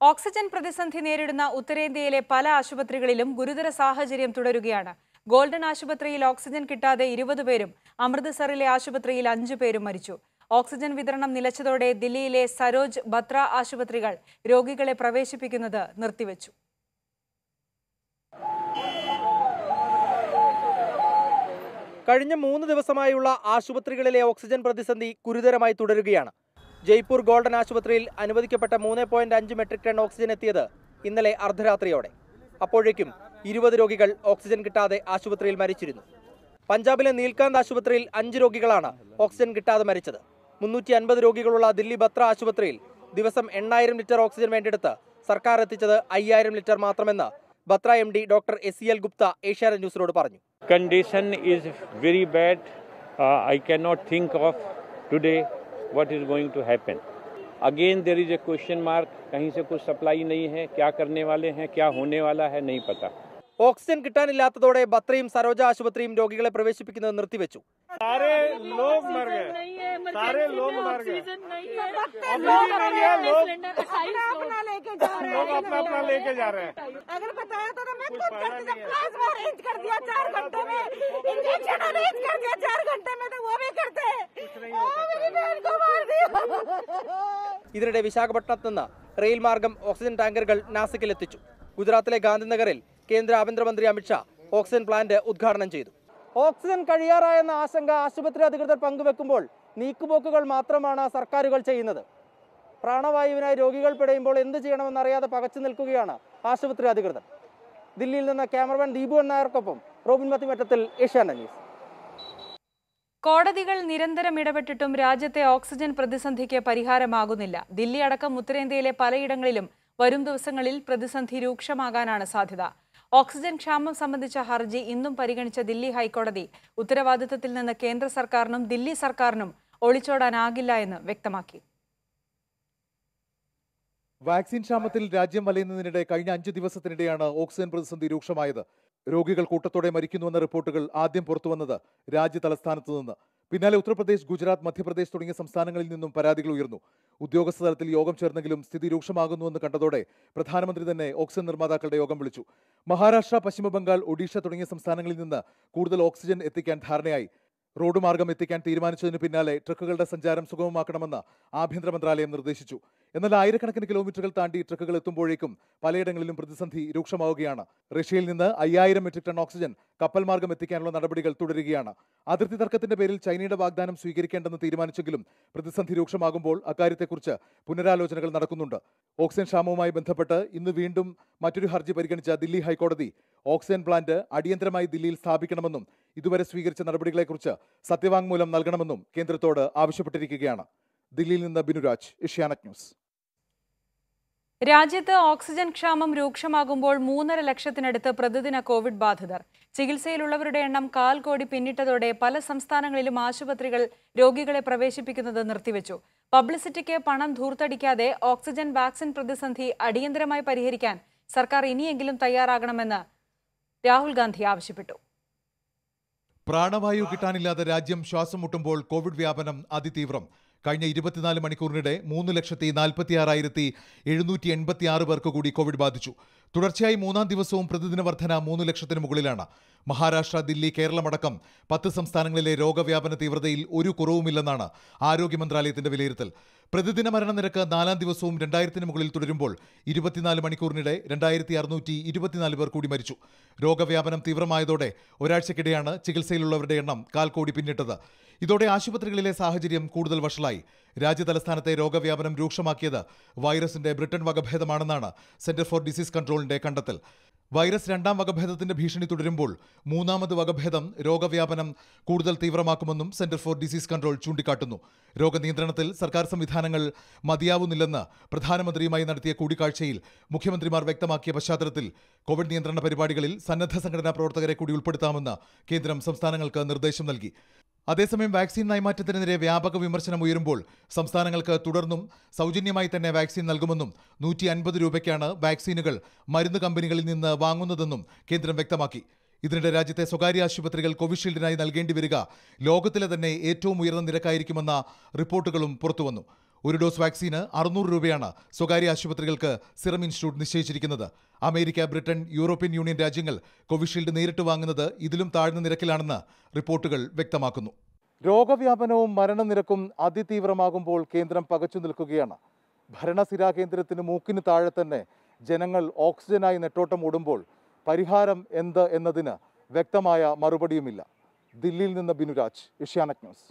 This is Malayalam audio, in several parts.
ഓക്സിജൻ പ്രതിസന്ധി നേരിടുന്ന ഉത്തരേന്ത്യയിലെ പല ആശുപത്രികളിലും ഗുരുതര സാഹചര്യം തുടരുകയാണ് ഗോൾഡൻ ആശുപത്രിയിൽ ഓക്സിജൻ കിട്ടാതെ ഇരുപത് പേരും അമൃത്സറിലെ ആശുപത്രിയിൽ അഞ്ചു പേരും മരിച്ചു ഓക്സിജൻ വിതരണം നിലച്ചതോടെ ദില്ലിയിലെ സരോജ് ബത്ര ആശുപത്രികൾ രോഗികളെ പ്രവേശിപ്പിക്കുന്നത് നിർത്തിവെച്ചു കഴിഞ്ഞ മൂന്ന് ദിവസമായുള്ള ആശുപത്രികളിലെ ഓക്സിജൻ പ്രതിസന്ധി ഗുരുതരമായി തുടരുകയാണ് ജയ്പൂർ ഗോൾഡൻ ആശുപത്രിയിൽ അനുവദിക്കപ്പെട്ട മൂന്ന് പോയിന്റ് അഞ്ച് മെട്രിക് ടൺ ഓക്സിജൻ എത്തിയത് ഇന്നലെ അർദ്ധരാത്രിയോടെ അപ്പോഴേക്കും ഇരുപത് രോഗികൾ ഓക്സിജൻ കിട്ടാതെ ആശുപത്രിയിൽ മരിച്ചിരുന്നു പഞ്ചാബിലെ നീൽകാന്ത് ആശുപത്രിയിൽ അഞ്ച് രോഗികളാണ് ഓക്സിജൻ കിട്ടാതെ മരിച്ചത് മുന്നൂറ്റി അൻപത് രോഗികളുള്ള ദില്ലി ബത്ര ആശുപത്രിയിൽ ദിവസം എണ്ണായിരം ലിറ്റർ ഓക്സിജൻ വേണ്ടിയെടുത്ത് സർക്കാർ എത്തിച്ചത് അയ്യായിരം ലിറ്റർ മാത്രമെന്ന് Batra M D doctor S C L Gupta Asianet ന്യൂസിനോട് പറഞ്ഞു condition is very bad. Uh, I cannot think of today what is going to happen. Again, there is a question mark. कहीं से कुछ सप्लाई नहीं है क्या करने वाले हैं क्या होने वाला है नहीं पता ഓക്സിജൻ കിട്ടാനില്ലാത്തതോടെ ബത്രയും സരോജ ആശുപത്രിയും രോഗികളെ പ്രവേശിപ്പിക്കുന്നത് നിർത്തിവെച്ചു सारे लोग मर गए सारे लोग मर गए लोग नहीं है, लोग- अपना अपना लेके जा रहे लोग अपना अपना लेके जा रहे हैं अगर बताया तो मैं खुद करती जब प्लाज्मा अरेंज कर दिया चार घंटे में इंजेक्शन अरेंज कर दिया चार घंटे में तो वो भी करते हैं ओ, मेरी बहन को मार दिया ഇതിനിടെ വിശാഖപട്ടണത്ത് നിന്ന് റെയിൽ മാർഗം ഓക്സിജൻ ടാങ്കറുകൾ നാസിക്കിൽ എത്തിച്ചു ഗുജറാത്തിലെ ഗാന്ധിനഗറിൽ കേന്ദ്ര ആഭ്യന്തരമന്ത്രി അമിത്ഷാ ഓക്സിജൻ പ്ലാന്റ് ഉദ്ഘാടനം ചെയ്തു ഓക്സിജൻ കഴിയാറായെന്ന ആശങ്ക ആശുപത്രി അധികൃതർ പങ്കുവെക്കുമ്പോൾ നീക്കുപോക്കുകൾ മാത്രമാണ് സർക്കാരുകൾ ചെയ്യുന്നത് പ്രാണവായുവിനായി രോഗികൾ പിടയുമ്പോൾ എന്ത് ചെയ്യണമെന്നറിയാതെ പകച്ചു നിൽക്കുകയാണ് ആശുപത്രി അധികൃതർ ദില്ലിയിൽ നിന്ന് ക്യാമറമാൻ ദീപു എൻ നായർക്കൊപ്പം റോബിൻ മത്തിമറ്റത്തിൽ ഏഷ്യാനെറ്റ് ന്യൂസ് കോടതികൾ നിരന്തരം ഇടപെട്ടിട്ടും രാജ്യത്തെ ഓക്സിജൻ പ്രതിസന്ധിക്ക് പരിഹാരമാകുന്നില്ല ദില്ലി അടക്കം ഉത്തരേന്ത്യയിലെ പലയിടങ്ങളിലും വരും ദിവസങ്ങളിൽ പ്രതിസന്ധി രൂക്ഷമാകാനാണ് സാധ്യത ഓക്സിജൻ ക്ഷാമം സംബന്ധിച്ച ഹർജി ഇന്നും പരിഗണിച്ച ദില്ലി ഹൈക്കോടതി ഉത്തരവാദിത്തത്തിൽ നിന്ന് കേന്ദ്ര സർക്കാരിനും ദില്ലി സർക്കാരിനും ഒളിച്ചോടാനാകില്ല എന്ന് വ്യക്തമാക്കി വാക്സിൻ ക്ഷാമത്തിൽ രാജ്യം വലയുന്നതിനിടെ കഴിഞ്ഞ അഞ്ച് ദിവസത്തിനിടെയാണ് ഓക്സിജൻ പ്രതിസന്ധി രൂക്ഷമായത് രോഗികൾ കൂട്ടത്തോടെ മരിക്കുന്നുവെന്ന റിപ്പോർട്ടുകൾ ആദ്യം പുറത്തുവന്നത് രാജ്യ തലസ്ഥാനത്ത് നിന്ന് പിന്നാലെ ഉത്തർപ്രദേശ് ഗുജറാത്ത് മധ്യപ്രദേശ് തുടങ്ങിയ സംസ്ഥാനങ്ങളിൽ നിന്നും പരാതികൾ ഉയർന്നു ഉദ്യോഗസ്ഥ തലത്തിൽ യോഗം ചേർന്നെങ്കിലും സ്ഥിതി രൂക്ഷമാകുന്നുവെന്ന് കണ്ടതോടെ പ്രധാനമന്ത്രി തന്നെ ഓക്സിജൻ നിർമ്മാതാക്കളുടെ യോഗം വിളിച്ചു മഹാരാഷ്ട്ര പശ്ചിമബംഗാൾ ഒഡീഷ തുടങ്ങിയ സംസ്ഥാനങ്ങളിൽ നിന്ന് കൂടുതൽ ഓക്സിജൻ എത്തിക്കാൻ ധാരണയായി റോഡ് മാർഗം എത്തിക്കാൻ തീരുമാനിച്ചതിന് പിന്നാലെ ട്രക്കുകളുടെ സഞ്ചാരം സുഗമമാക്കണമെന്ന് ആഭ്യന്തര മന്ത്രാലയം നിർദ്ദേശിച്ചു എന്നാൽ ആയിരക്കണക്കിന് കിലോമീറ്ററുകൾ താണ്ടി ട്രക്കുകൾ എത്തുമ്പോഴേക്കും പലയിടങ്ങളിലും പ്രതിസന്ധി രൂക്ഷമാവുകയാണ് റഷ്യയിൽ നിന്ന് അയ്യായിരം മെട്രിക് ടൺ ഓക്സിജൻ കപ്പൽ മാർഗം എത്തിക്കാനുള്ള നടപടികൾ തുടരുകയാണ് അതിർത്തി തർക്കത്തിന്റെ പേരിൽ ചൈനയുടെ വാഗ്ദാനം സ്വീകരിക്കേണ്ടെന്ന് തീരുമാനിച്ചെങ്കിലും പ്രതിസന്ധി രൂക്ഷമാകുമ്പോൾ അക്കാര്യത്തെക്കുറിച്ച് പുനരാലോചനകൾ നടക്കുന്നുണ്ട് ഓക്സിജൻ ക്ഷാമവുമായി ബന്ധപ്പെട്ട് ഇന്ന് വീണ്ടും മറ്റൊരു ഹർജി പരിഗണിച്ച ദില്ലി ഹൈക്കോടതി ഓക്സിജൻ പ്ലാന്റ് അടിയന്തരമായി ദില്ലിയിൽ സ്ഥാപിക്കണമെന്നും ഇതുവരെ സ്വീകരിച്ച നടപടികളെക്കുറിച്ച് സത്യവാങ്മൂലം നൽകണമെന്നും കേന്ദ്രത്തോട് ആവശ്യപ്പെട്ടിരിക്കുകയാണ് ദില്ലിയിൽ നിന്ന് ബിനുരാജ് ഏഷ്യാനെറ്റ് ന്യൂസ് രാജ്യത്ത് ഓക്സിജൻ ക്ഷാമം രൂക്ഷമാകുമ്പോൾ മൂന്നര ലക്ഷത്തിനടുത്ത് പ്രതിദിന കോവിഡ് ബാധിതർ ചികിത്സയിലുള്ളവരുടെ എണ്ണം കാൽ കോടി പിന്നിട്ടതോടെ പല സംസ്ഥാനങ്ങളിലും ആശുപത്രികൾ രോഗികളെ പ്രവേശിപ്പിക്കുന്നത് നിർത്തിവെച്ചു പബ്ലിസിറ്റിക്ക് പണം ധൂർത്തടിക്കാതെ ഓക്സിജൻ വാക്സിൻ പ്രതിസന്ധി അടിയന്തരമായി പരിഹരിക്കാൻ സർക്കാർ ഇനിയെങ്കിലും തയ്യാറാകണമെന്ന് രാഹുൽ ഗാന്ധി ആവശ്യപ്പെട്ടു പ്രാണവായു കിട്ടാനില്ലാതെ രാജ്യം ശ്വാസം മുട്ടുമ്പോൾ കോവിഡ് വ്യാപനം അതിതീവ്രം കഴിഞ്ഞ ഇരുപത്തിനാല് മണിക്കൂറിനിടെ മൂന്ന് ലക്ഷത്തി നാൽപ്പത്തി ആറായിരത്തി എഴുന്നൂറ്റി എൺപത്തി ആറ് പേർക്ക് കൂടി കോവിഡ് ബാധിച്ചു തുടർച്ചയായി മൂന്നാം ദിവസവും പ്രതിദിന വർധന മൂന്ന് ലക്ഷത്തിന് മുകളിലാണ് മഹാരാഷ്ട്ര ദില്ലി കേരളമടക്കം പത്ത് സംസ്ഥാനങ്ങളിലെ രോഗവ്യാപന തീവ്രതയിൽ ഒരു കുറവുമില്ലെന്നാണ് ആരോഗ്യ മന്ത്രാലയത്തിന്റെ വിലയിരുത്തൽ പ്രതിദിന മരണനിരക്ക് നാലാം ദിവസവും രണ്ടായിരത്തിന് മുകളിൽ തുടരുമ്പോൾ ഇരുപത്തിനാല് മണിക്കൂറിനിടെ രണ്ടായിരത്തി അറുന്നൂറ്റി ഇരുപത്തിനാല് പേർ കൂടി മരിച്ചു രോഗവ്യാപനം തീവ്രമായതോടെ ഒരാഴ്ചക്കിടെയാണ് ചികിത്സയിലുള്ളവരുടെ എണ്ണം കാൽ കോടി പിന്നിട്ടത് ഇതോടെ ആശുപത്രികളിലെ സാഹചര്യം കൂടുതൽ വഷളായി രാജ്യതലസ്ഥാനത്തെ രോഗവ്യാപനം രൂക്ഷമാക്കിയത് വൈറസിന്റെ ബ്രിട്ടൻ വകഭേദമാണെന്നാണ് സെന്റർ ഫോർ ഡിസീസ് കൺട്രോളിന്റെ കണ്ടെത്തൽ വൈറസ് രണ്ടാം വകഭേദത്തിന്റെ ഭീഷണി തുടരുമ്പോൾ മൂന്നാമത് വകഭേദം രോഗവ്യാപനം കൂടുതൽ തീവ്രമാക്കുമെന്നും സെന്റർ ഫോർ ഡിസീസ് കൺട്രോൾ ചൂണ്ടിക്കാട്ടുന്നു രോഗനിയന്ത്രണത്തിൽ സർക്കാർ സംവിധാനങ്ങൾ മതിയാവുന്നില്ലെന്ന് പ്രധാനമന്ത്രിയുമായി നടത്തിയ കൂടിക്കാഴ്ചയിൽ മുഖ്യമന്ത്രിമാർ വ്യക്തമാക്കിയ പശ്ചാത്തലത്തിൽ കോവിഡ് നിയന്ത്രണ പരിപാടികളിൽ സന്നദ്ധ സംഘടനാ പ്രവർത്തകരെ കൂടി ഉൾപ്പെടുത്താമെന്ന് കേന്ദ്രം സംസ്ഥാനങ്ങൾക്ക് നിർദ്ദേശം നൽകി അതേസമയം വാക്സിൻ നയമാറ്റത്തിനെതിരെ വ്യാപക വിമർശനം ഉയരുമ്പോൾ സംസ്ഥാനങ്ങൾക്ക് തുടർന്നും സൗജന്യമായി തന്നെ വാക്സിൻ നൽകുമെന്നും നൂറ്റി അൻപത് രൂപയ്ക്കാണ് വാക്സിനുകൾ മരുന്ന് കമ്പനികളിൽ നിന്ന് വാങ്ങുന്നതെന്നും കേന്ദ്രം വ്യക്തമാക്കി ഇതിനിടെ രാജ്യത്തെ സ്വകാര്യ ആശുപത്രികൾ കോവിഷീൽഡിനായി നൽകേണ്ടി വരിക ലോകത്തിലെ തന്നെ ഏറ്റവും ഉയർന്ന നിരക്കായിരിക്കുമെന്ന റിപ്പോർട്ടുകളും പുറത്തുവന്നു ഒരു ഡോസ് വാക്സിന് അറുന്നൂറ് രൂപയാണ് സ്വകാര്യ ആശുപത്രികൾക്ക് സിറം ഇൻസ്റ്റിറ്റ്യൂട്ട് നിശ്ചയിച്ചിരിക്കുന്നത് അമേരിക്ക ബ്രിട്ടൻ യൂറോപ്യൻ യൂണിയൻ രാജ്യങ്ങൾ കോവിഷീൽഡ് നേരിട്ട് വാങ്ങുന്നത് ഇതിലും താഴ്ന്ന നിരക്കിലാണെന്ന് റിപ്പോർട്ടുകൾ വ്യക്തമാക്കുന്നു രോഗവ്യാപനവും മരണനിരക്കും അതിതീവ്രമാകുമ്പോൾ കേന്ദ്രം പകച്ചു നിൽക്കുകയാണ് ഭരണസിരാ കേന്ദ്രത്തിന് മൂക്കിന് താഴെ തന്നെ ജനങ്ങൾ ഓക്സിജനായി നെട്ടോട്ടം ഓടുമ്പോൾ പരിഹാരം എന്ത് എന്നതിന് വ്യക്തമായ മറുപടിയുമില്ല ദില്ലിയിൽ നിന്ന് ബിനുരാജ് ഏഷ്യാനെറ്റ് ന്യൂസ്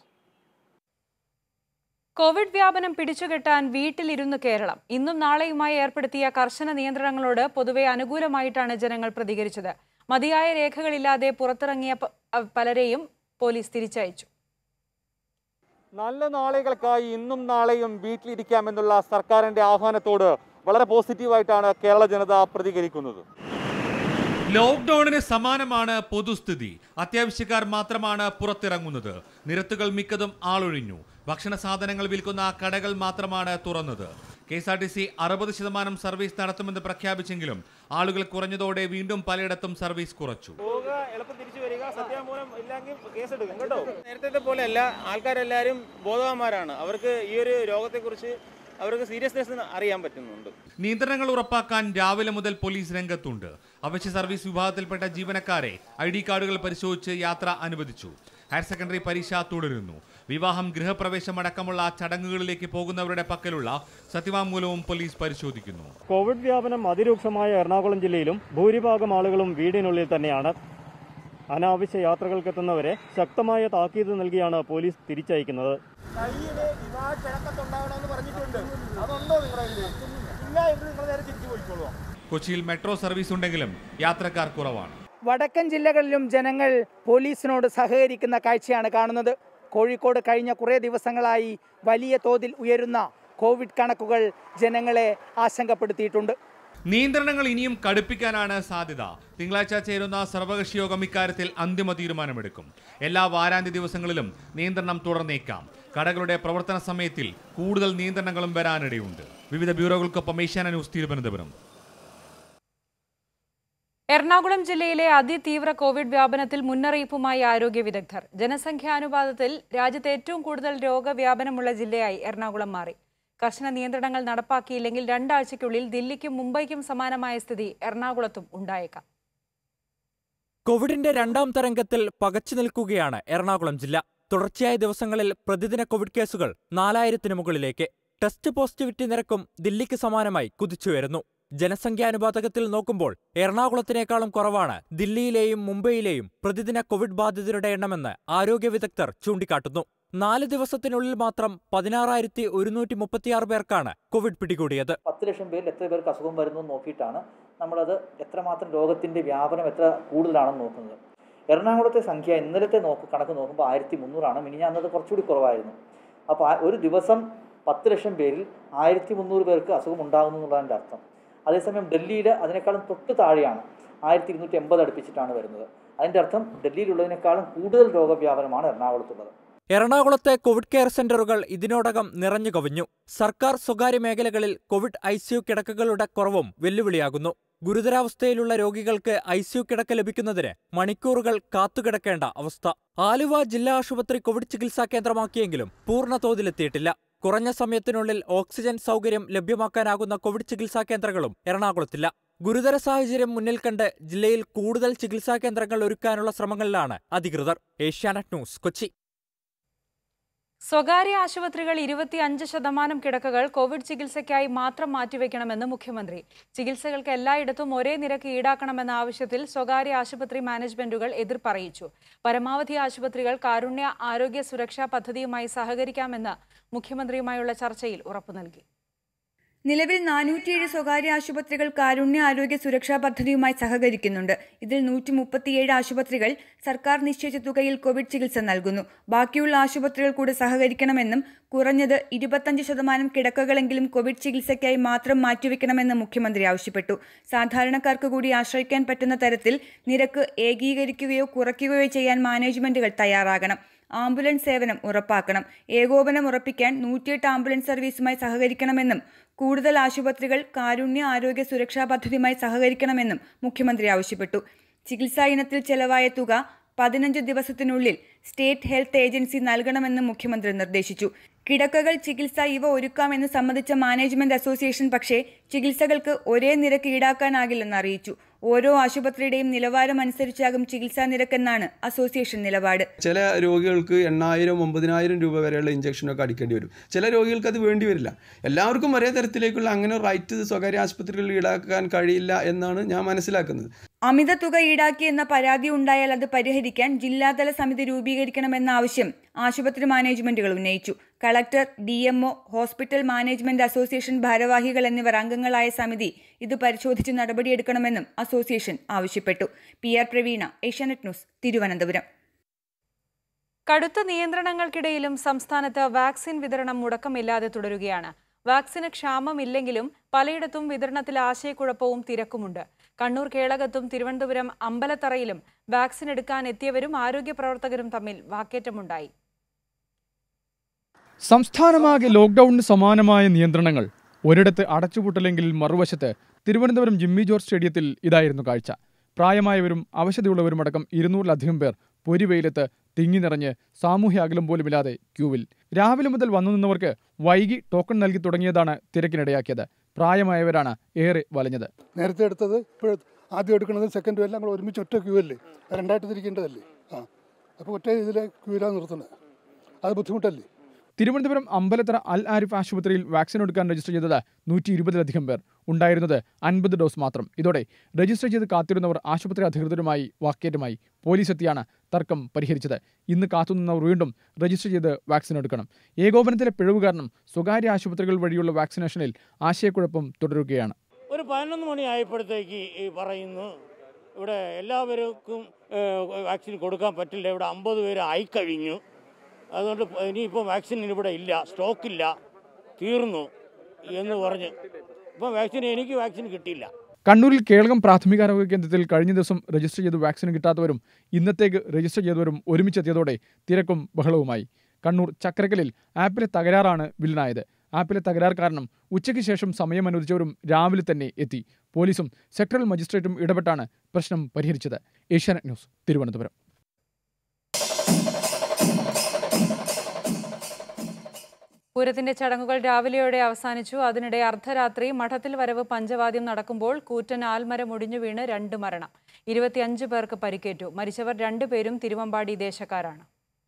കോവിഡ് വ്യാപനം പിടിച്ചുകെട്ടാൻ വീട്ടിലിരുന്ന് കേരളം ഇന്നും നാളെയുമായി ഏർപ്പെടുത്തിയ കർശന നിയന്ത്രണങ്ങളോട് പൊതുവെ അനുകൂലമായിട്ടാണ് ജനങ്ങൾ പ്രതികരിച്ചത് മതിയായ രേഖകളില്ലാതെ പുറത്തിറങ്ങിയ പ- അഹ് പലരെയും പോലീസ് തിരിച്ചയച്ചു നല്ല നാളുകൾക്കായി ഇന്നും നാളെയും വീട്ടിലിരിക്കാമെന്നുള്ള സർക്കാരിന്റെ ആഹ്വാനത്തോട് വളരെ പോസിറ്റീവായിട്ടാണ് കേരള ജനത പ്രതികരിക്കുന്നത് ലോക്ക്ഡൌണിന് സമാനമാണ് പൊതുസ്ഥിതി അത്യാവശ്യക്കാർ മാത്രമാണ് പുറത്തിറങ്ങുന്നത് നിരത്തുകൾ മിക്കതും ആളൊഴിഞ്ഞു ഭക്ഷണ സാധനങ്ങൾ വിൽക്കുന്ന കടകൾ മാത്രമാണ് തുറന്നത് K S R T C അറുപത് ശതമാനം സർവീസ് നടത്തുമെന്ന് പ്രഖ്യാപിച്ചെങ്കിലും ആളുകൾ കുറഞ്ഞതോടെ വീണ്ടും പലയിടത്തും സർവീസ് കുറച്ചു പോവുക എളുപ്പം തിരിച്ചു വരിക സത്യാമൂലം ഇല്ലെങ്കിൽ കേസെടുക്കും കേട്ടോ നേരത്തെ പോലെയല്ല ആൾക്കാരെല്ലാവരും ബോധവാന്മാരാണ് അവർക്ക് ഈ ഒരു രോഗത്തെക്കുറിച്ച് അവർക്ക് സീരിയസ്നെസ് അറിയാൻ പറ്റുന്നുണ്ട് നിയന്ത്രണങ്ങൾ ഉറപ്പാക്കാൻ രാവിലെ മുതൽ പോലീസ് രംഗത്തുണ്ട് അവശ്യ സർവീസ് വിഭാഗത്തിൽപ്പെട്ട ജീവനക്കാരെ ഐ ഡി കാർഡുകൾ പരിശോധിച്ച് യാത്ര അനുവദിച്ചു ഹയർ സെക്കൻഡറി പരീക്ഷ തുടരുന്നു വിവാഹം ഗൃഹപ്രവേശം അടക്കമുള്ള ചടങ്ങുകളിലേക്ക് പോകുന്നവരുടെ പക്കലുള്ള സത്യവാങ്മൂലവും പോലീസ് പരിശോധിക്കുന്നു കോവിഡ് വ്യാപനം അതിരൂക്ഷമായ എറണാകുളം ജില്ലയിലും ഭൂരിഭാഗം ആളുകളും വീടിനുള്ളിൽ തന്നെയാണ് അനാവശ്യ യാത്രകൾക്കെത്തുന്നവരെ ശക്തമായ താക്കീത് നൽകിയാണ് പോലീസ് തിരിച്ചയക്കുന്നത് കയ്യില് വിവാഹക്കിഴക്കത്തുണ്ടാവണമെന്ന് പറഞ്ഞിട്ടുണ്ട് അതുണ്ടോ നിങ്ങളുടെ കയ്യില്? ഇല്ല എങ്കിൽ നിങ്ങൾ നേരെ തിരിച്ചു പോയിക്കോളൂ കൊച്ചിയിൽ മെട്രോ സർവീസ് ഉണ്ടെങ്കിലും യാത്രക്കാർ കുറവാണ് വടക്കൻ ജില്ലകളിലും ജനങ്ങൾ പോലീസിനോട് സഹകരിക്കുന്ന കാഴ്ചയാണ് കാണുന്നത് കോഴിക്കോട് കഴിഞ്ഞ കുറേ ദിവസങ്ങളായി വലിയ തോതിൽ ഉയരുന്ന കോവിഡ് കണക്കുകൾ ജനങ്ങളെ ആശങ്കപ്പെടുത്തിയിട്ടുണ്ട് നിയന്ത്രണങ്ങൾ ഇനിയും കടുപ്പിക്കാനാണ് സാധ്യത തിങ്കളാഴ്ച ചേരുന്ന സർവകക്ഷി യോഗം ഇക്കാര്യത്തിൽ അന്തിമ തീരുമാനമെടുക്കും എല്ലാ വാരാന്ത്യ ദിവസങ്ങളിലും നിയന്ത്രണം തുടർന്നേക്കാം കടകളുടെ പ്രവർത്തന സമയത്തിൽ കൂടുതൽ നിയന്ത്രണങ്ങളും വരാനിടയുണ്ട് വിവിധ ബ്യൂറോകൾക്കൊപ്പം ഏഷ്യാന ന്യൂസ് തിരുവനന്തപുരം എറണാകുളം ജില്ലയിലെ അതിതീവ്ര കോവിഡ് വ്യാപനത്തിൽ മുന്നറിയിപ്പുമായി ആരോഗ്യ വിദഗ്ധർ ജനസംഖ്യാനുപാതത്തിൽ രാജ്യത്ത് ഏറ്റവും കൂടുതൽ രോഗവ്യാപനമുള്ള ജില്ലയായി എറണാകുളം മാറി കർശന നിയന്ത്രണങ്ങൾ നടപ്പാക്കിയില്ലെങ്കിൽ രണ്ടാഴ്ചയ്ക്കുള്ളിൽ ദില്ലിക്കും മുംബൈക്കും സമാനമായ സ്ഥിതി എറണാകുളത്തും ഉണ്ടായേക്കാം കോവിഡിന്റെ രണ്ടാം തരംഗത്തിൽ പകച്ചു നിൽക്കുകയാണ് എറണാകുളം ജില്ല തുടർച്ചയായ ദിവസങ്ങളിൽ പ്രതിദിന കോവിഡ് കേസുകൾ നാലായിരത്തിന് മുകളിലേക്ക് ടെസ്റ്റ് പോസിറ്റിവിറ്റി നിരക്കും ദില്ലിക്ക് സമാനമായി കുതിച്ചുയരുന്നു ജനസംഖ്യാനുപാതകത്തിൽ നോക്കുമ്പോൾ എറണാകുളത്തിനേക്കാളും കുറവാണ് ദില്ലിയിലെയും മുംബൈയിലെയും പ്രതിദിന കോവിഡ് ബാധിതരുടെ എണ്ണമെന്ന് ആരോഗ്യ വിദഗ്ധർ ചൂണ്ടിക്കാട്ടുന്നു നാല് ദിവസത്തിനുള്ളിൽ മാത്രം പതിനാറായിരത്തി ഒരുന്നൂറ്റി മുപ്പത്തിയാറ് പേർക്കാണ് കോവിഡ് പിടികൂടിയത് പത്ത് ലക്ഷം പേരിൽ എത്ര പേർക്ക് അസുഖം വരുന്നു എന്ന് നോക്കിയിട്ടാണ് നമ്മളത് എത്രമാത്രം രോഗത്തിൻ്റെ വ്യാപനം എത്ര കൂടുതലാണെന്ന് നോക്കുന്നത് എറണാകുളത്തെ സംഖ്യ ഇന്നലത്തെ നോക്ക് കണക്ക് നോക്കുമ്പോൾ ആയിരത്തി മുന്നൂറാണ് മിനിഞ്ഞാന്നത് കുറച്ചുകൂടി കുറവായിരുന്നു അപ്പോൾ ആ ഒരു ദിവസം പത്ത് ലക്ഷം പേരിൽ ആയിരത്തി മുന്നൂറ് പേർക്ക് അസുഖം ഉണ്ടാകുന്നു എന്നുള്ളതിൻ്റെ അർത്ഥം അതേസമയം ഡൽഹിയിൽ അതിനേക്കാളും തൊട്ട് താഴെയാണ് ആയിരത്തി ഇരുന്നൂറ്റി എൺപത് അടുപ്പിച്ചിട്ടാണ് വരുന്നത് അതിൻ്റെ അർത്ഥം ഡൽഹിയിലുള്ളതിനേക്കാളും കൂടുതൽ രോഗവ്യാപനമാണ് എറണാകുളത്തുള്ളത് എറണാകുളത്തെ കോവിഡ് കെയർ സെന്ററുകൾ ഇതിനോടകം നിറഞ്ഞു കവിഞ്ഞു സർക്കാർ സ്വകാര്യ മേഖലകളിൽ കോവിഡ് ഐസിയു കിടക്കകളുടെ കുറവും വെല്ലുവിളിയാകുന്നു ഗുരുതരാവസ്ഥയിലുള്ള രോഗികൾക്ക് ഐസിയു കിടക്ക ലഭിക്കുന്നതിന് മണിക്കൂറുകൾ കാത്തുകിടക്കേണ്ട അവസ്ഥ ആലുവ ജില്ലാ ആശുപത്രി കോവിഡ് ചികിത്സാ കേന്ദ്രമാക്കിയെങ്കിലും പൂർണ്ണ തോതിലെത്തിയിട്ടില്ല കുറഞ്ഞ സമയത്തിനുള്ളിൽ ഓക്സിജൻ സൗകര്യം ലഭ്യമാക്കാനാകുന്ന കോവിഡ് ചികിത്സാ കേന്ദ്രങ്ങളും എറണാകുളത്തില്ല ഗുരുതര സാഹചര്യം മുന്നിൽ കണ്ട് ജില്ലയിൽ കൂടുതൽ ചികിത്സാ കേന്ദ്രങ്ങൾ ഒരുക്കാനുള്ള ശ്രമങ്ങളിലാണ് അധികൃതർ ഏഷ്യാനെറ്റ് ന്യൂസ് കൊച്ചി സ്വകാര്യ ആശുപത്രികൾ ഇരുപത്തിയഞ്ച് ശതമാനം കിടക്കകൾ കോവിഡ് ചികിത്സയ്ക്കായി മാത്രം മാറ്റിവെക്കണമെന്ന് മുഖ്യമന്ത്രി ചികിത്സകൾക്ക് എല്ലായിടത്തും ഒരേ നിരക്ക് ഈടാക്കണമെന്ന ആവശ്യത്തിൽ സ്വകാര്യ ആശുപത്രി മാനേജ്മെന്റുകൾ എതിർപ്പറിയിച്ചു പരമാവധി ആശുപത്രികൾ കാരുണ്യ ആരോഗ്യ സുരക്ഷാ പദ്ധതിയുമായി സഹകരിക്കാമെന്ന് മുഖ്യമന്ത്രിയുമായുള്ള ചർച്ചയിൽ ഉറപ്പു നൽകി നിലവിൽ നാനൂറ്റിയേഴ് സ്വകാര്യ ആശുപത്രികൾ കാരുണ്യ ആരോഗ്യ സുരക്ഷാ പദ്ധതിയുമായി സഹകരിക്കുന്നുണ്ട് ഇതിൽ നൂറ്റി മുപ്പത്തിയേഴ് ആശുപത്രികൾ സർക്കാർ നിശ്ചയിച്ച തുകയിൽ കോവിഡ് ചികിത്സ നൽകുന്നു ബാക്കിയുള്ള ആശുപത്രികൾ കൂടെ സഹകരിക്കണമെന്നും കുറഞ്ഞത് ഇരുപത്തഞ്ച് ശതമാനം കിടക്കകളെങ്കിലും കോവിഡ് ചികിത്സയ്ക്കായി മാത്രം മാറ്റിവെക്കണമെന്ന് മുഖ്യമന്ത്രി ആവശ്യപ്പെട്ടു സാധാരണക്കാർക്ക് കൂടി ആശ്രയിക്കാൻ പറ്റുന്ന തരത്തിൽ നിരക്ക് ഏകീകരിക്കുകയോ കുറയ്ക്കുകയോ ചെയ്യാൻ മാനേജ്മെന്റുകൾ തയ്യാറാകണം ആംബുലൻസ് സേവനം ഉറപ്പാക്കണം ഏകോപനം ഉറപ്പിക്കാൻ നൂറ്റിയെട്ട് ആംബുലൻസ് സർവീസുമായി സഹകരിക്കണമെന്നും കൂടുതൽ ആശുപത്രികൾ കാരുണ്യ ആരോഗ്യ സുരക്ഷാ പദ്ധതിയുമായി സഹകരിക്കണമെന്നും മുഖ്യമന്ത്രി ആവശ്യപ്പെട്ടു ചികിത്സാ ഇനത്തിൽ ചെലവായ തുക പതിനഞ്ച് ദിവസത്തിനുള്ളിൽ സ്റ്റേറ്റ് ഹെൽത്ത് ഏജൻസി നൽകണമെന്ന് മുഖ്യമന്ത്രി നിർദ്ദേശിച്ചു കിടക്കകൾ ചികിത്സ ഇവ ഒരുക്കാമെന്ന് സമ്മതിച്ച മാനേജ്മെന്റ് അസോസിയേഷൻ പക്ഷേ ചികിത്സകൾക്ക് ഒരേ നിരക്ക് ഈടാക്കാനാകില്ലെന്ന് അറിയിച്ചു ഓരോ ആശുപത്രിയുടെയും നിലവാരം അനുസരിച്ചാകും ചികിത്സാ നിരക്കെന്നാണ് അസോസിയേഷൻ നിലപാട് ചില രോഗികൾക്ക് എണ്ണായിരം ഒമ്പതിനായിരം രൂപ വരെയുള്ള ഇഞ്ചക്ഷനൊക്കെ അടിക്കേണ്ടി വരും ചില രോഗികൾക്ക് അത് വേണ്ടി വരില്ല എല്ലാവർക്കും ഒരേ തരത്തിലേക്കുള്ള അങ്ങനെ റൈറ്റ് സ്വകാര്യ ആശുപത്രികളിൽ ഈടാക്കാൻ കഴിയില്ല എന്നാണ് ഞാൻ മനസ്സിലാക്കുന്നത് അമിത തുക ഈടാക്കിയെന്ന പരാതി ഉണ്ടായാൽ അത് പരിഹരിക്കാൻ ജില്ലാതല സമിതി രൂപീകരിക്കണമെന്ന ആവശ്യം ആശുപത്രി മാനേജ്മെന്റുകൾ ഉന്നയിച്ചു collector D MO hospital management association ഭാരവാഹികൾ എന്നിവർ അംഗങ്ങളായ സമിതി ഇത് പരിശോധിച്ച് നടപടിയെടുക്കണമെന്നും അസോസിയേഷൻ ആവശ്യപ്പെട്ടു P R Praveena Asianet news Thiruvananthapuram കടുത്ത നിയന്ത്രണങ്ങൾക്കിടയിലും സംസ്ഥാനത്ത് വാക്സിൻ വിതരണം മുടക്കമില്ലാതെ തുടരുകയാണ് വാക്സിന് ക്ഷാമമില്ലെങ്കിലും പലയിടത്തും വിതരണത്തിൽ ആശയക്കുഴപ്പവും തിരക്കുമുണ്ട് കണ്ണൂർ കേളകത്തും തിരുവനന്തപുരം അമ്പലത്തറയിലും വാക്സിൻ എടുക്കാൻ എത്തിയവരും ആരോഗ്യ പ്രവർത്തകരും തമ്മിൽ വാക്കേറ്റമുണ്ടായി സംസ്ഥാനമാകെ ലോക്ക്ഡൌണിന് സമാനമായ നിയന്ത്രണങ്ങൾ ഒരിടത്ത് അടച്ചുപൂട്ടലെങ്കിൽ മറുവശത്ത് തിരുവനന്തപുരം ജിമ്മി ജോർജ് സ്റ്റേഡിയത്തിൽ ഇതായിരുന്നു കാഴ്ച പ്രായമായവരും അവശതയുള്ളവരുമടക്കം ഇരുന്നൂറിലധികം പേർ പൊരിവെയിലത്ത് തിങ്ങി നിറഞ്ഞ് സാമൂഹ്യ അകലം പോലുമില്ലാതെ ക്യൂവിൽ രാവിലെ മുതൽ വന്നു നിന്നവർക്ക് വൈകി ടോക്കൺ നൽകി തുടങ്ങിയതാണ് തിരക്കിനിടയാക്കിയത് പ്രായമായവരാണ് ഏറെ വലഞ്ഞത് നേരത്തെ എടുത്തത് ഇപ്പോൾ ആദ്യം എടുക്കുന്നത് സെക്കൻഡും എല്ലാം കൂടെ ഒരുമിച്ച് ഒറ്റ ക്യൂ അല്ലേ രണ്ടായിട്ട് തിരിക്കേണ്ടതല്ലേ ആ അപ്പോൾ ഒറ്റ ഇതിലെ ക്യൂവിലാണ് നിർത്തുന്നത് അത് ബുദ്ധിമുട്ടല്ലേ തിരുവനന്തപുരം അമ്പലത്തറ അൽ ആരിഫ് ആശുപത്രിയിൽ വാക്സിൻ എടുക്കാൻ രജിസ്റ്റർ ചെയ്തത് നൂറ്റി ഇരുപതിലധികം പേർ ഉണ്ടായിരുന്നത് അൻപത് ഡോസ് മാത്രം ഇതോടെ രജിസ്റ്റർ ചെയ്ത് കാത്തിരുന്നവർ ആശുപത്രി അധികൃതരുമായി വാക്കേറ്റമായി പോലീസ് എത്തിയാണ് തർക്കം പരിഹരിച്ചത് ഇന്ന് കാത്തുനിന്നവർ വീണ്ടും രജിസ്റ്റർ ചെയ്ത് വാക്സിൻ എടുക്കണം ഏകോപനത്തിലെ പിഴവ് കാരണം സ്വകാര്യ ആശുപത്രികൾ വഴിയുള്ള വാക്സിനേഷനിൽ ആശയക്കുഴപ്പം തുടരുകയാണ് ഒരു പതിനൊന്ന് മണി ആയപ്പോഴത്തേക്ക് ഈ പറയുന്നു ഇവിടെ എല്ലാവർക്കും ഏഹ്, വാക്സിൻ കൊടുക്കാൻ പറ്റില്ല ഇവിടെ അമ്പത് പേര് ആയിക്കഴിഞ്ഞു അതുകൊണ്ട് ഇനിയിപ്പോൾ വാക്സിൻ ഇവിടെ ഇല്ല സ്റ്റോക്കില്ല തീർന്നു എന്ന് പറഞ്ഞ് ഇപ്പം വാക്സിൻ എനിക്ക് വാക്സിൻ കിട്ടിയില്ല കണ്ണൂരിൽ കേളകം പ്രാഥമികാരോഗ്യ കേന്ദ്രത്തിൽ കഴിഞ്ഞ ദിവസം രജിസ്റ്റർ ചെയ്ത് വാക്സിൻ കിട്ടാത്തവരും ഇന്നത്തേക്ക് രജിസ്റ്റർ ചെയ്തവരും ഒരുമിച്ചെത്തിയതോടെ തിരക്കും ബഹളവുമായി കണ്ണൂർ ചക്രക്കലിൽ ആപ്പിലെ തകരാറാണ് വില്ലനായത് ആപ്പിലെ തകരാർ കാരണം ഉച്ചയ്ക്ക് ശേഷം സമയം അനുവദിച്ചവരും രാവിലെ തന്നെ എത്തി പോലീസും സെക്ടറൽ മജിസ്ട്രേറ്റും ഇടപെട്ടാണ് പ്രശ്നം പരിഹരിച്ചത് ഏഷ്യാനെറ്റ് ന്യൂസ് തിരുവനന്തപുരം പൂരത്തിന്റെ ചടങ്ങുകൾ രാവിലെയോടെ അവസാനിച്ചു അതിനിടെ അർദ്ധരാത്രി മഠത്തിൽ വരവ് പഞ്ചവാദ്യം നടക്കുമ്പോൾ കൂറ്റൻ ആൽമരം ഒടിഞ്ഞു വീണ് രണ്ട് മരണം ഇരുപത്തിയഞ്ച് പേർക്ക് പരിക്കേറ്റു മരിച്ചവർ രണ്ടുപേരും തിരുവമ്പാടി ദേശക്കാരാണ്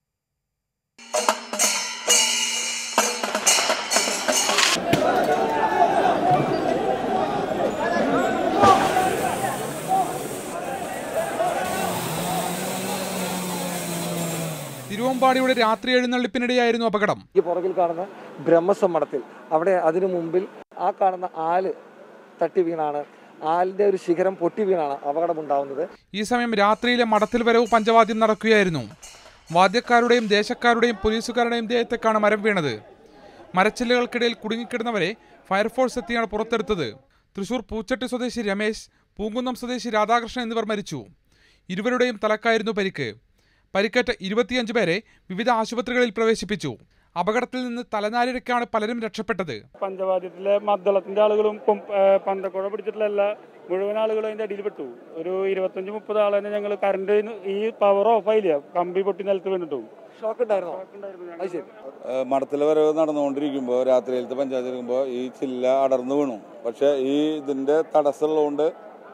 തിരുവമ്പാടിയുടെ രാത്രി എഴുന്നള്ളിപ്പിനിടെയായിരുന്നു അപകടം ഈ പുറകിൽ കാണുന്ന ബ്രഹ്മസം മഠത്തിൽ അവിടെ അതിനു മുമ്പിൽ ആ കാണുന്ന ആല് തട്ടി വീണാണ് ആലിന്റെ ഒരു ശിഖരം പൊട്ടി വീണാണ് അപകടമുണ്ടാവുന്നത് ഈ സമയം രാത്രിയിലെ മഠത്തിൽ വരവ് പഞ്ചവാദ്യം നടക്കുകയായിരുന്നു വാദ്യക്കാരുടെയും ദേശക്കാരുടെയും പോലീസുകാരുടെയും ദേഹത്തേക്കാണ് മരം വീണത് മരച്ചില്ലകൾക്കിടയിൽ കുടുങ്ങിക്കിടന്നവരെ ഫയർഫോഴ്സ് എത്തിയാണ് പുറത്തെടുത്തത് തൃശൂർ പൂച്ചട്ടി സ്വദേശി രമേശ് പൂങ്കുന്നം സ്വദേശി രാധാകൃഷ്ണൻ എന്നിവർ മരിച്ചു ഇരുവരുടെയും തലക്കായിരുന്നു പരിക്ക് പരിക്കേറ്റ ഇരുപത്തിയഞ്ച് പേരെ വിവിധ ആശുപത്രികളിൽ പ്രവേശിപ്പിച്ചു അപകടത്തിൽ നിന്ന് തലനാരിഴക്കാണ് പലരും രക്ഷപ്പെട്ടത് പഞ്ചവാദ്യത്തിലെ മദ്ദളത്തിന്റെ ആളുകളും ഇപ്പം ഏഹ്, പന്തക്കുഴ പിടിച്ചിട്ടുള്ള എല്ലാ മുഴുവൻ ആളുകളും അതിന്റെ അടിയിൽ പെട്ടു ഒരു ഇരുപത്തഞ്ച് മുപ്പത് ആളെ ഞങ്ങൾ കറണ്ട് ഈ പവർ ഓഫ് ആയില്ല കമ്പി പൊട്ടി നിലത്ത് വീണിട്ടു ഷോക്ക് ഉണ്ടായിരുന്നോ അത് ശരി മഠത്തിൽ വരവ് നടന്നുകൊണ്ടിരിക്കുമ്പോൾ രാത്രിയിലത്തെ പഞ്ചായത്ത് എടുക്കുമ്പോൾ ഈ ചില്ല അടർന്നു വീണു പക്ഷെ ഈ ഇതിന്റെ തടസ്സമുള്ളതുകൊണ്ട്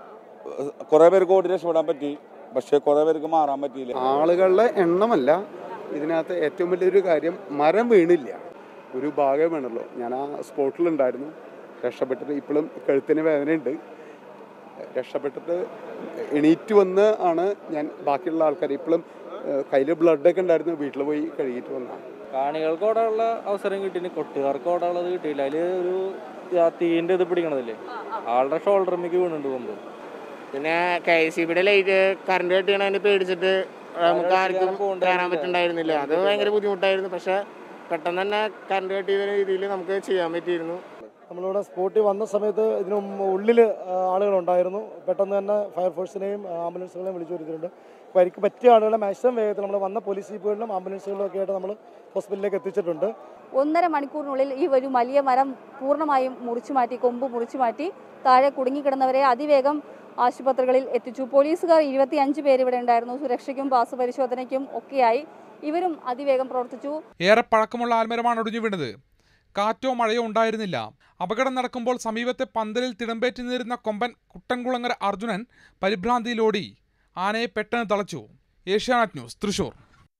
കുറെ പേർക്ക് ഓടി രക്ഷപ്പെടാൻ പറ്റി പക്ഷെ കുറെ പേർക്ക് മാറാൻ പറ്റിയില്ല ആളുകളുടെ എണ്ണമല്ല ഇതിനകത്ത് ഏറ്റവും വലിയൊരു കാര്യം മരം വീണില്ല ഒരു ഭാഗം വീണല്ലോ ഞാൻ ആ സ്പോട്ടിലുണ്ടായിരുന്നു രക്ഷപ്പെട്ടിട്ട് ഇപ്പോഴും കഴുത്തിന് വേദനയുണ്ട് രക്ഷപ്പെട്ടിട്ട് എണീറ്റ് വന്ന് ആണ് ഞാൻ ബാക്കിയുള്ള ആൾക്കാർ ഇപ്പോഴും കയ്യിൽ ബ്ലഡൊക്കെ ഉണ്ടായിരുന്നു വീട്ടിൽ പോയി കഴുകിയിട്ട് വന്നതാണ് കാണികൾക്ക് ഓടാനുള്ള അവസരം കിട്ടിയിന് കൊട്ടുകാർക്ക് ഓടാനുള്ളത് കിട്ടിയില്ല അതിൽ ഒരു ആ തീൻ്റെ ഇത് പിടിക്കണതില്ലേ ആളുടെ ഷോൾഡറിലേക്ക് വീണുണ്ട് കൊമ്പ് പിന്നെ കെ എസ് സി ബിയുടെ ലൈറ്റ് കറണ്ട് കെട്ടിയതിനെ പേടിച്ചിട്ട് നമുക്ക് ആർക്കും കയറാൻ പറ്റുണ്ടായിരുന്നില്ല അത് ഭയങ്കര ബുദ്ധിമുട്ടായിരുന്നു പക്ഷെ പെട്ടെന്ന് തന്നെ കറണ്ട് കെട്ടിയ രീതിയിൽ നമുക്ക് ചെയ്യാൻ പറ്റിയിരുന്നു നമ്മളിവിടെ സ്പോട്ടിൽ വന്ന സമയത്ത് ഇതിനു ഉള്ളിൽ ആളുകളുണ്ടായിരുന്നു പെട്ടെന്ന് തന്നെ ഫയർഫോഴ്സിനെയും ആംബുലൻസുകളെയും വിളിച്ചു വരുത്തിയിട്ടുണ്ട് പരിക്ക് പറ്റിയ ആളുകളെ മാക്സിമം വേഗത്തിൽ നമ്മൾ വന്ന പോലീസ് ജീപ്പുകളിലും ആംബുലൻസുകളിലും ഒക്കെ ആയിട്ട് നമ്മൾ ഹോസ്പിറ്റലിലേക്ക് എത്തിച്ചിട്ടുണ്ട് ഒന്നര മണിക്കൂറിനുള്ളിൽ ഈ ഒരു വലിയ മരം പൂർണ്ണമായും മുറിച്ചു മാറ്റി കൊമ്പ് മുറിച്ചു മാറ്റി താഴെ കുടുങ്ങിക്കിടന്നവരെ അതിവേഗം ആശുപത്രികളിൽ എത്തിച്ചു പോലീസുകാർ ഇരുപത്തിയഞ്ച് പേര് ഇവിടെ ഉണ്ടായിരുന്നു സുരക്ഷയ്ക്കും പാസ് പരിശോധനയ്ക്കും ഒക്കെയായി ഇവരും അതിവേഗം പ്രവർത്തിച്ചു ഏറെ പഴക്കമുള്ള ആൽമരമാണ് ഒടിഞ്ഞു വീണത് കാറ്റോ മഴയോ ഉണ്ടായിരുന്നില്ല അപകടം നടക്കുമ്പോൾ സമീപത്തെ പന്തലിൽ തിടമ്പേറ്റി നിന്നിരുന്ന കൊമ്പൻ കുട്ടൻകുളങ്ങര അർജുനൻ പരിഭ്രാന്തിയിലോടി ആനയെ പെട്ടെന്ന് തളച്ചു ഏഷ്യാനെറ്റ് ന്യൂസ് തൃശൂർ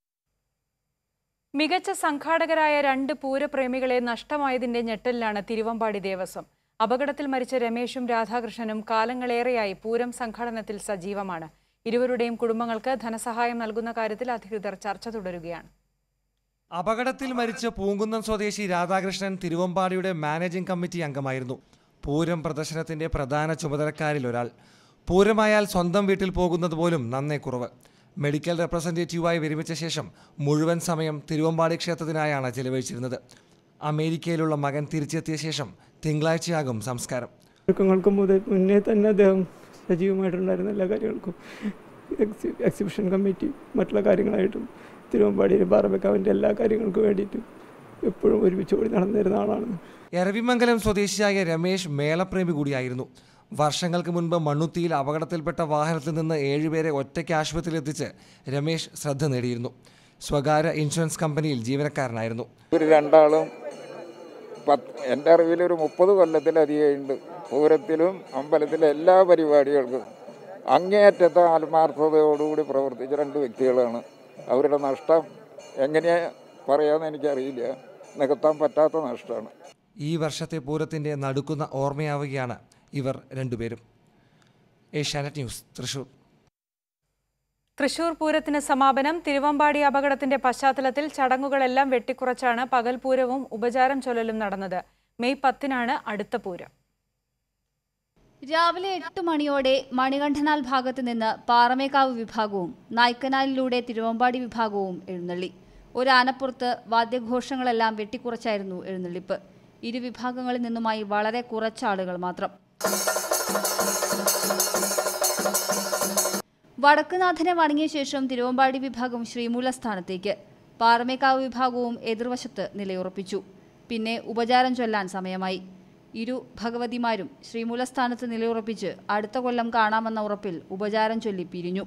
മികച്ച സംഘാടകരായ രണ്ട് പൂരപ്രേമികളെ നഷ്ടമായതിന്റെ ഞെട്ടലിലാണ് തിരുവമ്പാടി ദേവസ്വം അപകടത്തിൽ മരിച്ച രമേശും രാധാകൃഷ്ണനും കാലങ്ങളേറെയായി പൂരം സംഘാടനത്തിൽ സജീവമാണ് ഇരുവരുടെയും കുടുംബങ്ങൾക്ക് ധനസഹായം നൽകുന്ന കാര്യത്തിൽ അധികൃതർ ചർച്ച തുടരുകയാണ് അപകടത്തിൽ മരിച്ച പൂങ്കുന്നം സ്വദേശി രാധാകൃഷ്ണൻ തിരുവമ്പാടിയുടെ മാനേജിംഗ് കമ്മിറ്റി അംഗമായിരുന്നു പൂരം പ്രദർശനത്തിന്റെ പ്രധാന ചുമതലക്കാരിൽ ഒരാൾ പൂരമായാൽ സ്വന്തം വീട്ടിൽ പോകുന്നത് പോലും നന്നേ കുറവ് മെഡിക്കൽ റെപ്രസെൻറ്റേറ്റീവായി വിരമിച്ച ശേഷം മുഴുവൻ സമയം തിരുവമ്പാടി ക്ഷേത്രത്തിനായാണ് ചെലവഴിച്ചിരുന്നത് അമേരിക്കയിലുള്ള മകൻ തിരിച്ചെത്തിയ ശേഷം തിങ്കളാഴ്ചയാകും സംസ്കാരം ഒരുക്കങ്ങൾക്ക് മുതൽ മുന്നേ തന്നെ അദ്ദേഹം സജീവമായിട്ടുണ്ടായിരുന്ന എല്ലാ കാര്യങ്ങൾക്കും എക്സി എക്സിബിഷൻ കമ്മിറ്റി മറ്റുള്ള കാര്യങ്ങളായിട്ടും തിരുവമ്പാടിയിലും പാറമേക്കാവിൻ്റെ എല്ലാ കാര്യങ്ങൾക്കും വേണ്ടിയിട്ടും എപ്പോഴും ഒരുമിച്ച് ഓടി നടന്നിരുന്ന ആളാണ് എരവിമംഗലം സ്വദേശിയായ രമേശ് മേളപ്രേമി കൂടിയായിരുന്നു വർഷങ്ങൾക്ക് മുൻപ് മണ്ണുത്തിയിൽ അപകടത്തിൽപ്പെട്ട വാഹനത്തിൽ നിന്ന് ഏഴുപേരെ ഒറ്റയ്ക്ക് ആശുപത്രിയിൽ എത്തിച്ച് രമേശ് ശ്രദ്ധ നേടിയിരുന്നു സ്വകാര്യ ഇൻഷുറൻസ് കമ്പനിയിൽ ജീവനക്കാരനായിരുന്നു ഇവർ രണ്ടാളും പത്ത് എൻ്റെ അറിവിൽ ഒരു മുപ്പത് കൊല്ലത്തിലധികമുണ്ട് പൂരത്തിലും അമ്പലത്തിലെ എല്ലാ പരിപാടികൾക്കും അങ്ങേയറ്റത്തെ ആത്മാർത്ഥതയോടുകൂടി പ്രവർത്തിച്ച രണ്ട് വ്യക്തികളാണ് അവരുടെ നഷ്ടം എങ്ങനെയാ പറയാമെന്ന് എനിക്കറിയില്ല നികത്താൻ പറ്റാത്ത നഷ്ടമാണ് ഈ വർഷത്തെ പൂരത്തിന്റെ നടുക്കുന്ന ഓർമ്മയാവുകയാണ് ഇവർ രണ്ടുപേരും ഏഷ്യാനെറ്റ് ന്യൂസ് തൃശൂർ തൃശൂർ പൂരത്തിന് സമാപനം തിരുവമ്പാടി അപകടത്തിന്റെ പശ്ചാത്തലത്തിൽ ചടങ്ങുകളെല്ലാം വെട്ടിക്കുറച്ചാണ് പകൽപൂരവും ഉപചാരം ചൊല്ലലും നടന്നത് മെയ് പത്തിനാണ് അടുത്ത പൂരം രാവിലെ എട്ട് മണിയോടെ മണികണ്ഠനാൽ ഭാഗത്ത് നിന്ന് പാറമേക്കാവ് വിഭാഗവും നായ്ക്കനാലിലൂടെ തിരുവമ്പാടി വിഭാഗവും എഴുന്നള്ളി ഒരു ആനപ്പുറത്ത് വാദ്യഘോഷങ്ങളെല്ലാം വെട്ടിക്കുറച്ചായിരുന്നു എഴുന്നള്ളിപ്പ് ഇരു വിഭാഗങ്ങളിൽ നിന്നുമായി വളരെ കുറച്ചാളുകൾ മാത്രം വടക്കുനാഥനെ വണങ്ങിയ ശേഷം തിരുവമ്പാടി വിഭാഗം ശ്രീമൂലസ്ഥാനത്തേക്ക് പാറമേക്കാവ് വിഭാഗവും എതിർവശത്ത് നിലയുറപ്പിച്ചു പിന്നെ ഉപചാരം ചൊല്ലാൻ സമയമായി ഇരു ഭഗവതിമാരും ശ്രീമൂലസ്ഥാനത്ത് നിലയുറപ്പിച്ച് അടുത്ത കൊല്ലം കാണാമെന്ന ഉറപ്പിൽ ഉപചാരം ചൊല്ലി പിരിഞ്ഞു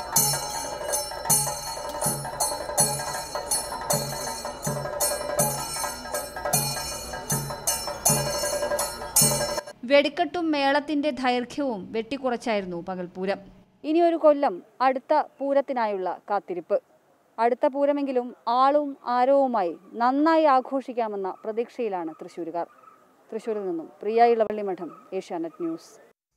വെടിക്കെട്ടും മേളത്തിന്റെ ദൈർഘ്യവും വെട്ടിക്കുറച്ചായിരുന്നു പകൽപൂരം ഇനി ഒരു കൊല്ലം അടുത്ത പൂരത്തിനായുള്ള കാത്തിരിപ്പ് അടുത്ത പൂരമെങ്കിലും ആളും ആരവവുമായി നന്നായി ആഘോഷിക്കാമെന്ന പ്രതീക്ഷയിലാണ് തൃശ്ശൂരുകാർ തൃശ്ശൂരിൽ നിന്നും പ്രിയ ഇളവള്ളി മഠം ഏഷ്യാനെറ്റ് ന്യൂസ്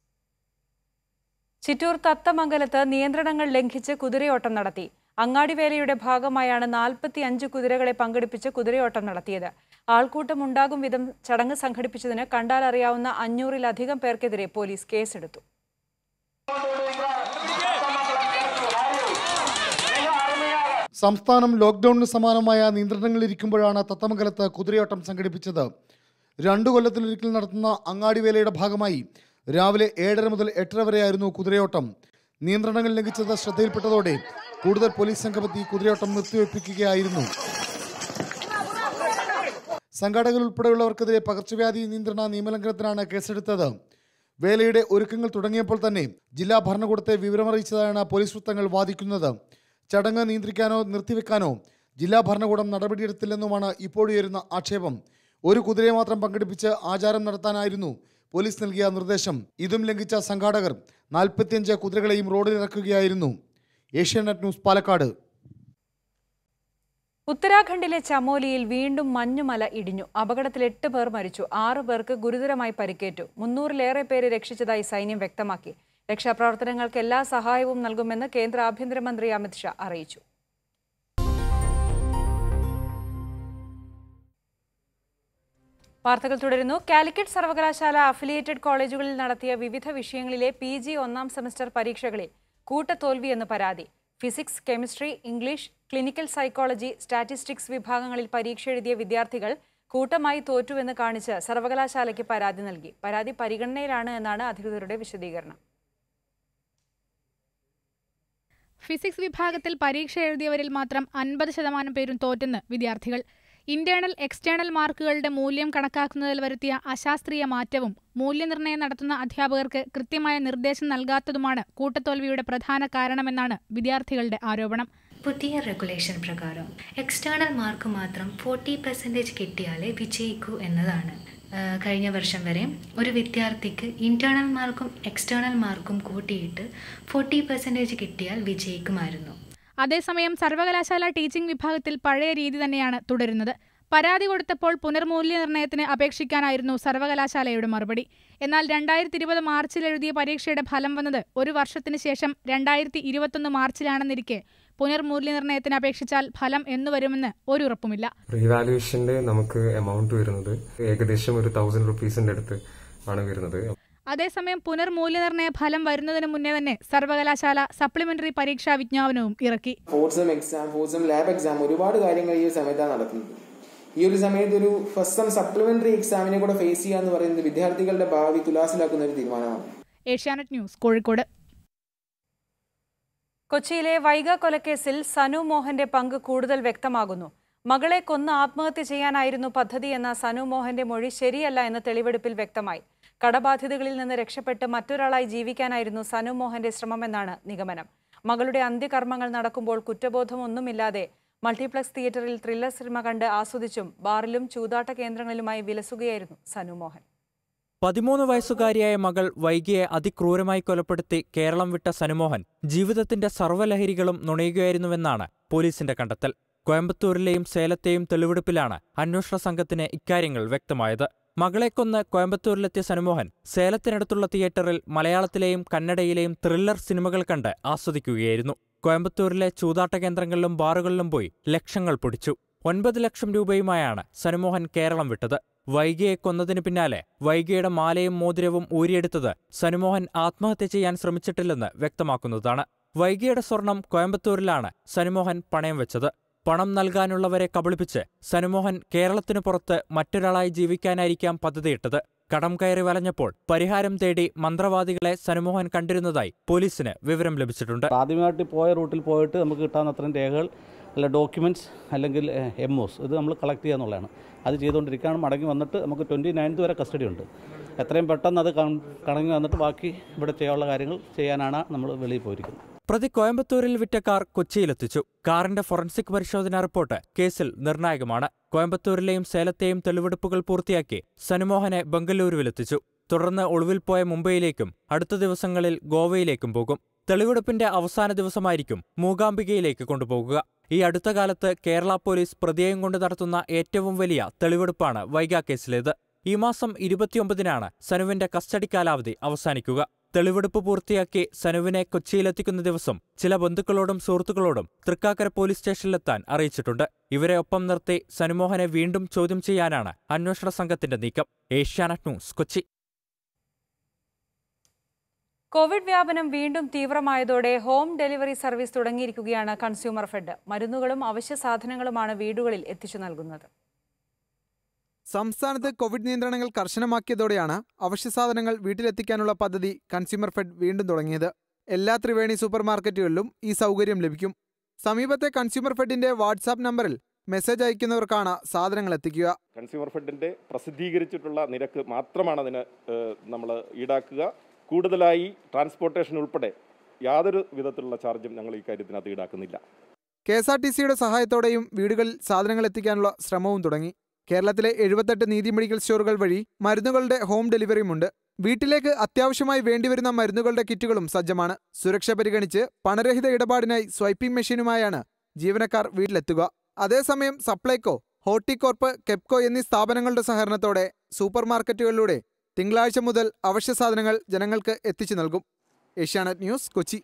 ചിറ്റൂർ തത്തമംഗലത്ത് നിയന്ത്രണങ്ങൾ ലംഘിച്ച് കുതിരയോട്ടം നടത്തി അങ്ങാടിവേലയുടെ ഭാഗമായാണ് നാൽപ്പത്തി അഞ്ച് കുതിരകളെ പങ്കെടുപ്പിച്ച് കുതിരയോട്ടം നടത്തിയത് ആൾക്കൂട്ടം ഉണ്ടാകും വിധം ചടങ്ങ് സംഘടിപ്പിച്ചതിന് കണ്ടാലറിയാവുന്ന അഞ്ഞൂറിലധികം പേർക്കെതിരെ പോലീസ് കേസെടുത്തു സംസ്ഥാനം ലോക്ക്ഡൌണിന് സമാനമായ നിയന്ത്രണങ്ങളിരിക്കുമ്പോഴാണ് തത്തമംഗലത്ത് കുതിരയോട്ടം സംഘടിപ്പിച്ചത് രണ്ടു കൊല്ലത്തിലൊരിക്കൽ നടത്തുന്ന അങ്ങാടിവേലയുടെ ഭാഗമായി രാവിലെ ഏഴര മുതൽ എട്ടര വരെയായിരുന്നു കുതിരയോട്ടം നിയന്ത്രണങ്ങൾ ലംഘിച്ചത് ശ്രദ്ധയിൽപ്പെട്ടതോടെ കൂടുതൽ പോലീസ് സംഘമെത്തി കുതിരയോട്ടം നിർത്തിവെപ്പിക്കുകയായിരുന്നു സംഘാടകർ ഉൾപ്പെടെയുള്ളവർക്കെതിരെ പകർച്ചവ്യാധി നിയന്ത്രണ നിയമലംഘനത്തിനാണ് കേസെടുത്തത് വേലയുടെ ഒരുക്കങ്ങൾ തുടങ്ങിയപ്പോൾ തന്നെ ജില്ലാ ഭരണകൂടത്തെ വിവരമറിയിച്ചതാണ് പോലീസ് വൃത്തങ്ങൾ വാദിക്കുന്നത് ചടങ്ങ് നിയന്ത്രിക്കാനോ നിർത്തിവെക്കാനോ ജില്ലാ ഭരണകൂടം നടപടിയെടുത്തില്ലെന്നുമാണ് ഇപ്പോഴുയരുന്ന ആക്ഷേപം ഒരു കുതിരയെ മാത്രം പങ്കെടുപ്പിച്ച് ആചാരം നടത്താനായിരുന്നു പോലീസ് നൽകിയ നിർദ്ദേശം ഇതും ലംഘിച്ച സംഘാടകർ നാൽപ്പത്തിയഞ്ച് കുതിരകളെയും റോഡിലിറക്കുകയായിരുന്നു ഏഷ്യാനെറ്റ് ന്യൂസ് പാലക്കാട് ഉത്തരാഖണ്ഡിലെ ചമോലിയിൽ വീണ്ടും മഞ്ഞുമല ഇടിഞ്ഞു അപകടത്തിൽ എട്ട് പേർ മരിച്ചു ആറു പേർക്ക് ഗുരുതരമായി പരിക്കേറ്റു മുന്നൂറിലേറെ പേര് രക്ഷിച്ചതായി സൈന്യം വ്യക്തമാക്കി രക്ഷാപ്രവർത്തനങ്ങൾക്ക് എല്ലാ സഹായവും നൽകുമെന്ന് കേന്ദ്ര ആഭ്യന്തരമന്ത്രി അമിത്ഷാ അറിയിച്ചു വാർത്തകൾ തുടരുന്നു കാലിക്കറ്റ് സർവകലാശാല അഫിലിയേറ്റഡ് കോളേജുകളിൽ നടത്തിയ വിവിധ വിഷയങ്ങളിലെ പി ജി ഒന്നാം സെമസ്റ്റർ പരീക്ഷകളിൽ കൂട്ടത്തോൽവി എന്ന് പരാതി physics chemistry English clinical psychology statistics വിഭാഗങ്ങളിൽ പരീക്ഷ എഴുതിയ വിദ്യാർത്ഥികൾ കൂട്ടമായി തോറ്റുവെന്ന് കാണിച്ച് സർവകലാശാലയ്ക്ക് പരാതി നൽകി പരാതി പരിഗണനയിലാണ് എന്നാണ് അധികൃതരുടെ വിശദീകരണം ഫിസിക്സ് വിഭാഗത്തിൽ പരീക്ഷ എഴുതിയവരിൽ മാത്രം അൻപത് ശതമാനം പേരും തോറ്റെന്ന് വിദ്യാർത്ഥികൾ ഇന്റേണൽ എക്സ്റ്റേണൽ മാർക്കുകളുടെ മൂല്യം കണക്കാക്കുന്നതിൽ വരുത്തിയ അശാസ്ത്രീയ മാറ്റവും മൂല്യനിർണ്ണയം നടത്തുന്ന അധ്യാപകർക്ക് കൃത്യമായ നിർദ്ദേശം നൽകാത്തതുമാണ് കൂട്ടത്തോൽവിയുടെ പ്രധാന കാരണമെന്നാണ് വിദ്യാർത്ഥികളുടെ ആരോപണം പുതിയ റെഗുലേഷൻ പ്രകാരം എക്സ്റ്റേണൽ മാർക്ക് മാത്രം ഫോർട്ടി പെർസെൻറ്റേജ് കിട്ടിയാലേ വിജയിക്കൂ എന്നതാണ് ആ, കഴിഞ്ഞ വർഷം വരെ ഒരു വിദ്യാർത്ഥിക്ക് ഇൻറ്റേർണൽ മാർക്കും എക്സ്റ്റേണൽ മാർക്കും കൂട്ടിയിട്ട് ഫോർട്ടി പെർസെൻറ്റേജ് കിട്ടിയാൽ വിജയിക്കുമായിരുന്നു അതേസമയം സർവകലാശാല ടീച്ചിംഗ് വിഭാഗത്തിൽ പഴയ രീതി തന്നെയാണ് തുടരുന്നത് പരാതി കൊടുത്തപ്പോൾ പുനർമൂല്യനിർണ്ണയത്തിന് അപേക്ഷിക്കാനായിരുന്നു സർവകലാശാലയുടെ മറുപടി എന്നാൽ രണ്ടായിരത്തി ഇരുപത് മാർച്ചിൽ എഴുതിയ പരീക്ഷയുടെ ഫലം വന്നത് ഒരു വർഷത്തിന് ശേഷം രണ്ടായിരത്തി ഇരുപത്തൊന്ന് മാർച്ചിലാണെന്നിരിക്കെ പുനർമൂല്യനിർണ്ണയത്തിന് അപേക്ഷിച്ചാൽ ഫലം എന്നു വരുമെന്ന് ഒരു ഉറപ്പുമില്ല റീവാലുവേഷന്റെ നമുക്ക് എമൗണ്ട് വരുന്നത് ഏകദേശം ഒരു തൗസൻഡ് റുപ്പീസിന്റെ അടുത്ത് ആണ് വരുന്നത് അതേസമയം പുനർമൂല്യനിർണ്ണയ ഫലം വരുന്നതിന് മുന്നേ തന്നെ സർവകലാശാല സപ്ലിമെന്ററി പരീക്ഷാ വിജ്ഞാപനവും ഇറക്കി fourth sem exam fourth sem lab exam ഒരുപാട് കാര്യങ്ങൾ ഈ ഒരു സമയത്താണ് നടക്കുന്നത് ഈ ഒരു സമയത്ത് ഒരു ഫസ്റ്റ് സെം സപ്ലിമെന്ററി എക്സാമിനെ കൂടെ ഫേസ് ചെയ്യുക എന്ന് പറയുന്നത് വിദ്യാർത്ഥികളുടെ ഭാവി തുലാസിലാക്കുന്ന ഒരു തീരുമാനമാണ് ഏഷ്യാനെറ്റ് ന്യൂസ് കോഴിക്കോട് കൊച്ചിയിലെ വൈഗ കൊലക്കേസിൽ സനു മോഹന്റെ പങ്ക് കൂടുതൽ വ്യക്തമാകുന്നു മകളെ കൊന്ന് ആത്മഹത്യ ചെയ്യാനായിരുന്നു പദ്ധതി എന്ന സനു മോഹന്റെ മൊഴി ശരിയല്ല എന്ന് തെളിവെടുപ്പിൽ വ്യക്തമായി കടബാധ്യതകളിൽ നിന്ന് രക്ഷപ്പെട്ട് മറ്റൊരാളായി ജീവിക്കാനായിരുന്നു സനു മോഹന്റെ ശ്രമമെന്നാണ് നിഗമനം മകളുടെ അന്ത്യകർമ്മങ്ങൾ നടക്കുമ്പോൾ കുറ്റബോധമൊന്നുമില്ലാതെ മൾട്ടിപ്ലക്സ് തിയേറ്ററിൽ ത്രില്ലർ സിനിമ കണ്ട് ആസ്വദിച്ചും ബാറിലും ചൂതാട്ട കേന്ദ്രങ്ങളിലുമായി വിലസുകയായിരുന്നു സനു മോഹൻ പതിമൂന്ന് വയസ്സുകാരിയായ മകൾ വൈകിയെ അതിക്രൂരമായി കൊലപ്പെടുത്തി കേരളം വിട്ട സനുമോഹൻ ജീവിതത്തിന്റെ സർവ്വലഹരികളും നുണയുകയായിരുന്നുവെന്നാണ് പോലീസിന്റെ കണ്ടെത്തൽ കോയമ്പത്തൂരിലെയും സേലത്തെയും തെളിവെടുപ്പിലാണ് അന്വേഷണ സംഘത്തിന് ഇക്കാര്യങ്ങൾ വ്യക്തമായത് മകളെ കൊന്ന് കോയമ്പത്തൂരിലെത്തിയ സനുമോഹൻ സേലത്തിനടുത്തുള്ള തിയേറ്ററിൽ മലയാളത്തിലെയും കന്നഡയിലെയും ത്രില്ലർ സിനിമകൾ കണ്ട് ആസ്വദിക്കുകയായിരുന്നു കോയമ്പത്തൂരിലെ ചൂതാട്ട കേന്ദ്രങ്ങളിലും ബാറുകളിലും പോയി ലക്ഷങ്ങൾ പൊടിച്ചു ഒൻപത് ലക്ഷം രൂപയുമായാണ് സനുമോഹൻ കേരളം വിട്ടത് വൈകിയെ കൊന്നതിന് പിന്നാലെ വൈകിയുടെ മാലയും മോതിരവും ഊരിയെടുത്തത് സനുമോഹൻ ആത്മഹത്യ ചെയ്യാൻ ശ്രമിച്ചിട്ടില്ലെന്ന് വ്യക്തമാക്കുന്നതാണ് വൈകിയുടെ സ്വർണം കോയമ്പത്തൂരിലാണ് സനുമോഹൻ പണയം വെച്ചത് പണം നൽകാനുള്ളവരെ കബളിപ്പിച്ച് സനുമോഹൻ കേരളത്തിനു പുറത്ത് മറ്റൊരാളായി ജീവിക്കാനായിരിക്കാം പദ്ധതിയിട്ടത് കടം കയറി വലഞ്ഞപ്പോൾ പരിഹാരം തേടി മന്ത്രവാദികളെ സനുമോഹൻ കണ്ടിരുന്നതായി പോലീസിന് വിവരം ലഭിച്ചിട്ടുണ്ട് ആദ്യമായിട്ട് പോയ റൂട്ടിൽ പോയിട്ട് നമുക്ക് കിട്ടാവുന്ന അത്രയും രേഖകൾ അല്ല ഡോക്യുമെൻറ്റ്സ് അല്ലെങ്കിൽ എം ഒസ് ഇത് നമ്മൾ കളക്ട് ചെയ്യുക എന്നുള്ളതാണ് അത് ചെയ്തുകൊണ്ടിരിക്കുകയാണ് മടങ്ങി വന്നിട്ട് നമുക്ക് ട്വൻറ്റി നയൻത്ത് വരെ കസ്റ്റഡി ഉണ്ട് എത്രയും പെട്ടെന്ന് അത് കം- കടങ്ങി വന്നിട്ട് ബാക്കി ഇവിടെ ചെയ്യാനുള്ള കാര്യങ്ങൾ ചെയ്യാനാണ് നമ്മൾ വെളിയിൽ പോയിരിക്കുന്നത് പ്രതി കോയമ്പത്തൂരിൽ വിറ്റ കാർ കൊച്ചിയിലെത്തിച്ചു കാറിന്റെ ഫോറൻസിക് പരിശോധനാ റിപ്പോർട്ട് കേസിൽ നിർണായകമാണ് കോയമ്പത്തൂരിലെയും സേലത്തെയും തെളിവെടുപ്പുകൾ പൂർത്തിയാക്കി സനുമോഹനെ ബംഗളൂരുവിലെത്തിച്ചു തുടർന്ന് ഒളിവിൽ പോയ മുംബൈയിലേക്കും അടുത്ത ദിവസങ്ങളിൽ ഗോവയിലേക്കും പോകും തെളിവെടുപ്പിന്റെ അവസാന ദിവസമായിരിക്കും മൂകാംബികയിലേക്ക് കൊണ്ടുപോകുക ഈ അടുത്ത കാലത്ത് കേരള പോലീസ് പ്രതിയെയും കൊണ്ട് നടത്തുന്ന ഏറ്റവും വലിയ തെളിവെടുപ്പാണ് വൈഗ കേസിലേത് ഈ മാസം ഇരുപത്തിയൊമ്പതിനാണ് സനുവിന്റെ കസ്റ്റഡി കാലാവധി അവസാനിക്കുക തെളിവെടുപ്പ് പൂർത്തിയാക്കി സനുവിനെ കൊച്ചിയിലെത്തിക്കുന്ന ദിവസം ചില ബന്ധുക്കളോടും സുഹൃത്തുക്കളോടും തൃക്കാക്കര പോലീസ് സ്റ്റേഷനിലെത്താൻ അറിയിച്ചിട്ടുണ്ട് ഇവരെ ഒപ്പം നിർത്തി സനുമോഹനെ വീണ്ടും ചോദ്യം ചെയ്യാനാണ് അന്വേഷണ സംഘത്തിന്റെ നീക്കം ഏഷ്യാനെറ്റ് ന്യൂസ് കൊച്ചി കോവിഡ് വ്യാപനം വീണ്ടും തീവ്രമായതോടെ ഹോം ഡെലിവറി സർവീസ് തുടങ്ങിയിരിക്കുകയാണ് കൺസ്യൂമർ ഫെഡ് മരുന്നുകളും അവശ്യ സാധനങ്ങളുമാണ് വീടുകളിൽ എത്തിച്ചു നൽകുന്നത് സംസ്ഥാനത്ത് കോവിഡ് നിയന്ത്രണങ്ങൾ കർശനമാക്കിയതോടെയാണ് അവശ്യസാധനങ്ങൾ വീട്ടിലെത്തിക്കാനുള്ള പദ്ധതി കൺസ്യൂമർ ഫെഡ് വീണ്ടും തുടങ്ങിയത് എല്ലാ ത്രിവേണി സൂപ്പർ മാർക്കറ്റുകളിലും ഈ സൗകര്യം ലഭിക്കും സമീപത്തെ കൺസ്യൂമർ ഫെഡിന്റെ വാട്സാപ്പ് നമ്പറിൽ മെസ്സേജ് അയക്കുന്നവർക്കാണ് സാധനങ്ങൾ എത്തിക്കുക കൺസ്യൂമർ ഫെഡിൻ്റെ പ്രസിദ്ധീകരിച്ചിട്ടുള്ള നിരക്ക് മാത്രമാണ് അതിന് നമ്മൾ ഈടാക്കുക കൂടുതലായി ട്രാൻസ്പോർട്ടേഷൻ ഉൾപ്പെടെ യാതൊരു വിധത്തിലുള്ള ചാർജും ഞങ്ങൾ ഈ കാര്യത്തിനകത്ത് ഈടാക്കുന്നില്ല കെ എസ് ആർ ടി സിയുടെ സഹായത്തോടെയും വീടുകളിൽ സാധനങ്ങൾ എത്തിക്കാനുള്ള ശ്രമവും തുടങ്ങി കേരളത്തിലെ എഴുപത്തെട്ട് നീതി മെഡിക്കൽ സ്റ്റോറുകൾ വഴി മരുന്നുകളുടെ ഹോം ഡെലിവറിയുമുണ്ട് വീട്ടിലേക്ക് അത്യാവശ്യമായി വേണ്ടിവരുന്ന മരുന്നുകളുടെ കിറ്റുകളും സജ്ജമാണ് സുരക്ഷ പരിഗണിച്ച് പണരഹിത ഇടപാടിനായി സ്വൈപ്പിംഗ് മെഷീനുമായാണ് ജീവനക്കാർ വീട്ടിലെത്തുക അതേസമയം സപ്ലൈകോ ഹോർട്ടികോർപ്പ് കെപ്കോ എന്നീ സ്ഥാപനങ്ങളുടെ സഹകരണത്തോടെ സൂപ്പർ മാർക്കറ്റുകളിലൂടെ തിങ്കളാഴ്ച മുതൽ അവശ്യ സാധനങ്ങൾ ജനങ്ങൾക്ക് എത്തിച്ചു നൽകും ഏഷ്യാനെറ്റ് ന്യൂസ് കൊച്ചി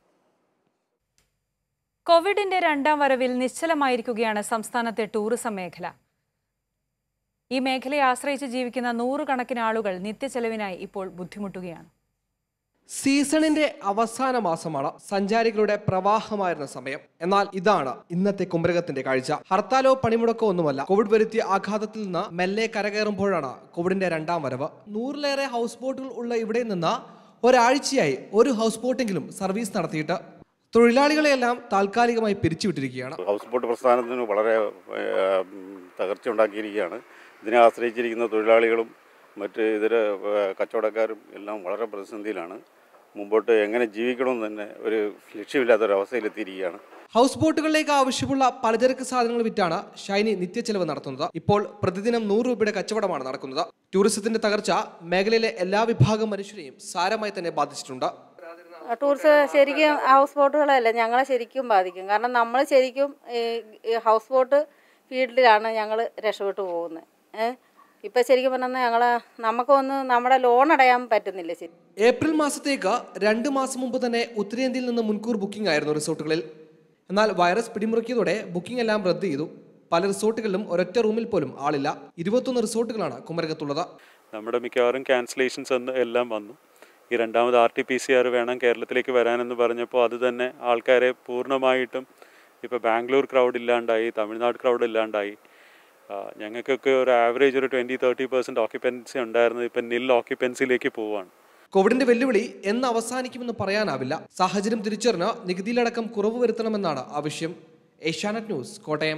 കോവിഡിന്റെ രണ്ടാം വരവിൽ നിശ്ചലമായിരിക്കുകയാണ് സംസ്ഥാനത്തെ ടൂറിസം മേഖല ഈ മേഖലയെ ആശ്രയിച്ച് ജീവിക്കുന്ന നൂറുകണക്കിന് ആളുകൾ നിത്യച്ചെലവിനായി ഇപ്പോൾ ബുദ്ധിമുട്ടുകയാണ് സീസണിന്റെ അവസാന മാസമാണ് സഞ്ചാരികളുടെ പ്രവാഹമായിരുന്ന സമയം എന്നാൽ ഇതാണ് ഇന്നത്തെ കുമരകത്തിന്റെ കാഴ്ച ഹർത്താലോ പണിമുടക്കോ ഒന്നുമല്ല കോവിഡ് വരുത്തിയ ആഘാതത്തിൽ നിന്ന് മെല്ലെ കരകയറുമ്പോഴാണ് കോവിഡിന്റെ രണ്ടാം വരവ് നൂറിലേറെ ഹൗസ് ബോട്ടുകൾ ഉള്ള ഇവിടെ നിന്ന് ഒരാഴ്ചയായി ഒരു ഹൗസ് ബോട്ടെങ്കിലും സർവീസ് നടത്തിയിട്ട് തൊഴിലാളികളെയെല്ലാം താൽക്കാലികമായി പിരിച്ചുവിട്ടിരിക്കുകയാണ് ഹൗസ് ബോട്ട് പ്രസ്ഥാനത്തിന് വളരെ ഏഹ്, തകർച്ച ഉണ്ടാക്കിയിരിക്കുകയാണ് ഇതിനെ ആശ്രയിച്ചിരിക്കുന്ന തൊഴിലാളികളും മറ്റ് ഇതര ഏഹ്, കച്ചവടക്കാരും എല്ലാം വളരെ പ്രതിസന്ധിയിലാണ് മുമ്പോട്ട് എങ്ങനെ ജീവിക്കണമെന്ന് തന്നെ ഒരു ലക്ഷ്യമില്ലാത്തൊരവസ്ഥയിലെത്തിയിരിക്കുകയാണ് ഹൗസ് ബോട്ടുകളിലേക്ക് ആവശ്യമുള്ള പലചരക്ക് സാധനങ്ങൾ വിറ്റാണ് ഷൈനി നിത്യച്ചെലവ് നടത്തുന്നത് ഇപ്പോൾ പ്രതിദിനം നൂറ് രൂപയുടെ കച്ചവടമാണ് നടക്കുന്നത് ടൂറിസത്തിന്റെ തകർച്ച മേഖലയിലെ എല്ലാ വിഭാഗം മനുഷ്യരെയും സാരമായി തന്നെ ബാധിച്ചിട്ടുണ്ട് ടൂറിസ്റ്റ് ശരിക്കും ഹൗസ് ബോട്ടുകളല്ല ഞങ്ങളെ ശരിക്കും ബാധിക്കും കാരണം നമ്മൾ ശരിക്കും ഈ ഈ ഹൗസ് ബോട്ട് ഫീൽഡിലാണ് ഞങ്ങൾ രക്ഷപ്പെട്ടു പോകുന്നത് ഏഹ് ഇപ്പം ശരിക്കും പറഞ്ഞാൽ ഞങ്ങൾ നമുക്കൊന്ന് നമ്മുടെ ലോൺ അടയാൻ പറ്റുന്നില്ല ശരി ഏപ്രിൽ മാസത്തേക്ക് രണ്ട് മാസം മുമ്പ് തന്നെ ഉത്തരേന്ത്യയിൽ നിന്ന് മുൻകൂർ ബുക്കിംഗ് ആയിരുന്നു റിസോർട്ടുകളിൽ എന്നാൽ വൈറസ് പിടിമുറുക്കിയതോടെ ബുക്കിംഗ് എല്ലാം റദ്ദ് ചെയ്തു പല റിസോർട്ടുകളിലും ഒരൊറ്റ റൂമിൽ പോലും ആളില്ല ഇരുപത്തൊന്ന് റിസോർട്ടുകളാണ് കുമരകത്തുള്ളത് നമ്മുടെ മിക്കവാറും ക്യാൻസലേഷൻസ് എന്ന് എല്ലാം വന്നു ഈ രണ്ടാമത് R T P C R വേണം കേരളത്തിലേക്ക് വരാനെന്ന് പറഞ്ഞപ്പോൾ അത് തന്നെ ആൾക്കാരെ പൂർണ്ണമായിട്ടും ഇപ്പോൾ ബാംഗ്ലൂർ ക്രൗഡ് ഇല്ലാണ്ടായി തമിഴ്നാട് ക്രൗഡ് ഇല്ലാണ്ടായി ആ, ഞങ്ങൾക്കൊക്കെ ഒരു ആവറേജ് ഒരു ട്വൻറ്റി തേർട്ടി പെർസെൻറ്റ് ഓക്യുപ്പൻസി ഉണ്ടായിരുന്നത് ഇപ്പം നിൽ ഓക്യുപ്പൻസിയിലേക്ക് പോവാണ് കോവിഡിന്റെ വെല്ലുവിളി എന്ന് അവസാനിക്കുമെന്ന് പറയാനാവില്ല സാഹചര്യം തിരിച്ചറിഞ്ഞ് നികുതിയിലടക്കം കുറവ് വരുത്തണമെന്നാണ് ആവശ്യം ഏഷ്യാനെറ്റ് ന്യൂസ് കോട്ടയം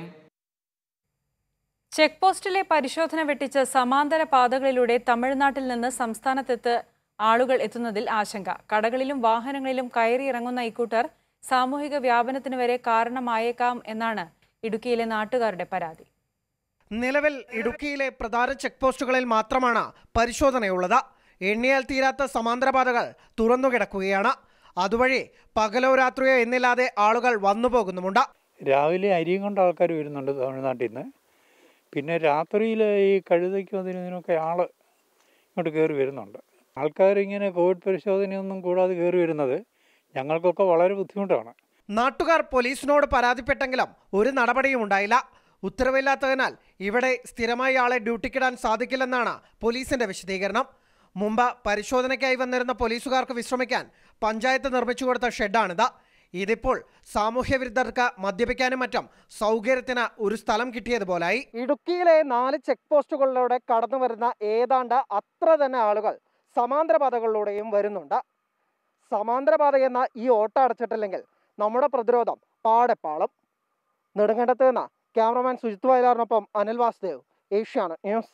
ചെക്ക് പോസ്റ്റിലെ പരിശോധന വെട്ടിച്ച് സമാന്തര പാതകളിലൂടെ തമിഴ്നാട്ടിൽ നിന്ന് സംസ്ഥാനത്തെത്ത് ആളുകൾ എത്തുന്നതിൽ ആശങ്ക കടകളിലും വാഹനങ്ങളിലും കയറിയിറങ്ങുന്ന ഇക്കൂട്ടർ സാമൂഹിക വ്യാപനത്തിന് വരെ കാരണമായേക്കാം എന്നാണ് ഇടുക്കിയിലെ നാട്ടുകാരുടെ പരാതി നിലവിൽ ഇടുക്കിയിലെ പ്രധാന ചെക്ക് പോസ്റ്റുകളിൽ മാത്രമാണ് പരിശോധനയുള്ളത് എണ്ണിയാൽ തീരാത്ത സമാന്തരപാതകൾ തുറന്നുകിടക്കുകയാണ് അതുവഴി പകലോ രാത്രിയോ എന്നില്ലാതെ ആളുകൾ വന്നു പോകുന്നുമുണ്ട് രാവിലെ അരിയും കൊണ്ട് ആൾക്കാർ വരുന്നുണ്ട് തമിഴ്നാട്ടിൽ നിന്ന് പിന്നെ രാത്രിയിൽ ഈ കഴുതയ്ക്കും അതിനും ഇതിനൊക്കെ ആൾ ഇങ്ങോട്ട് കയറി വരുന്നുണ്ട് ആൾക്കാരിങ്ങനെ കോവിഡ് പരിശോധനയൊന്നും കൂടാതെ കയറി വരുന്നത് ഞങ്ങൾക്കൊക്കെ വളരെ ബുദ്ധിമുട്ടാണ് നാട്ടുകാർ പോലീസിനോട് പരാതിപ്പെട്ടെങ്കിലും ഒരു നടപടിയും ഉണ്ടായില്ല ഉത്തരവില്ലാത്തതിനാൽ ഇവിടെ സ്ഥിരമായി ആളെ ഡ്യൂട്ടിക്കിടാൻ സാധിക്കില്ലെന്നാണ് പോലീസിന്റെ വിശദീകരണം മുമ്പ് പരിശോധനയ്ക്കായി വന്നിരുന്ന പോലീസുകാർക്ക് വിശ്രമിക്കാൻ പഞ്ചായത്ത് നിർമ്മിച്ചു കൊടുത്ത ഷെഡാണിത് ഇതിപ്പോൾ സാമൂഹ്യ വിരുദ്ധർക്ക് മദ്യപിക്കാനും മറ്റും സൗകര്യത്തിന് ഒരു സ്ഥലം കിട്ടിയതുപോലായി ഇടുക്കിയിലെ നാല് ചെക്ക് പോസ്റ്റുകളിലൂടെ കടന്നു വരുന്ന ഏതാണ്ട് അത്ര തന്നെ ആളുകൾ സമാന്തര പാതകളിലൂടെയും വരുന്നുണ്ട് സമാന്തര പാത എന്ന ഈ ഓട്ട അടച്ചിട്ടില്ലെങ്കിൽ നമ്മുടെ പ്രതിരോധം പാടെ പാളും നെടുങ്കണ്ടത്ത് നിന്ന് ക്യാമറമാൻ സുജിത് വയലാറിനൊപ്പം അനിൽ വാസുദേവ് ഏഷ്യാണ് ന്യൂസ്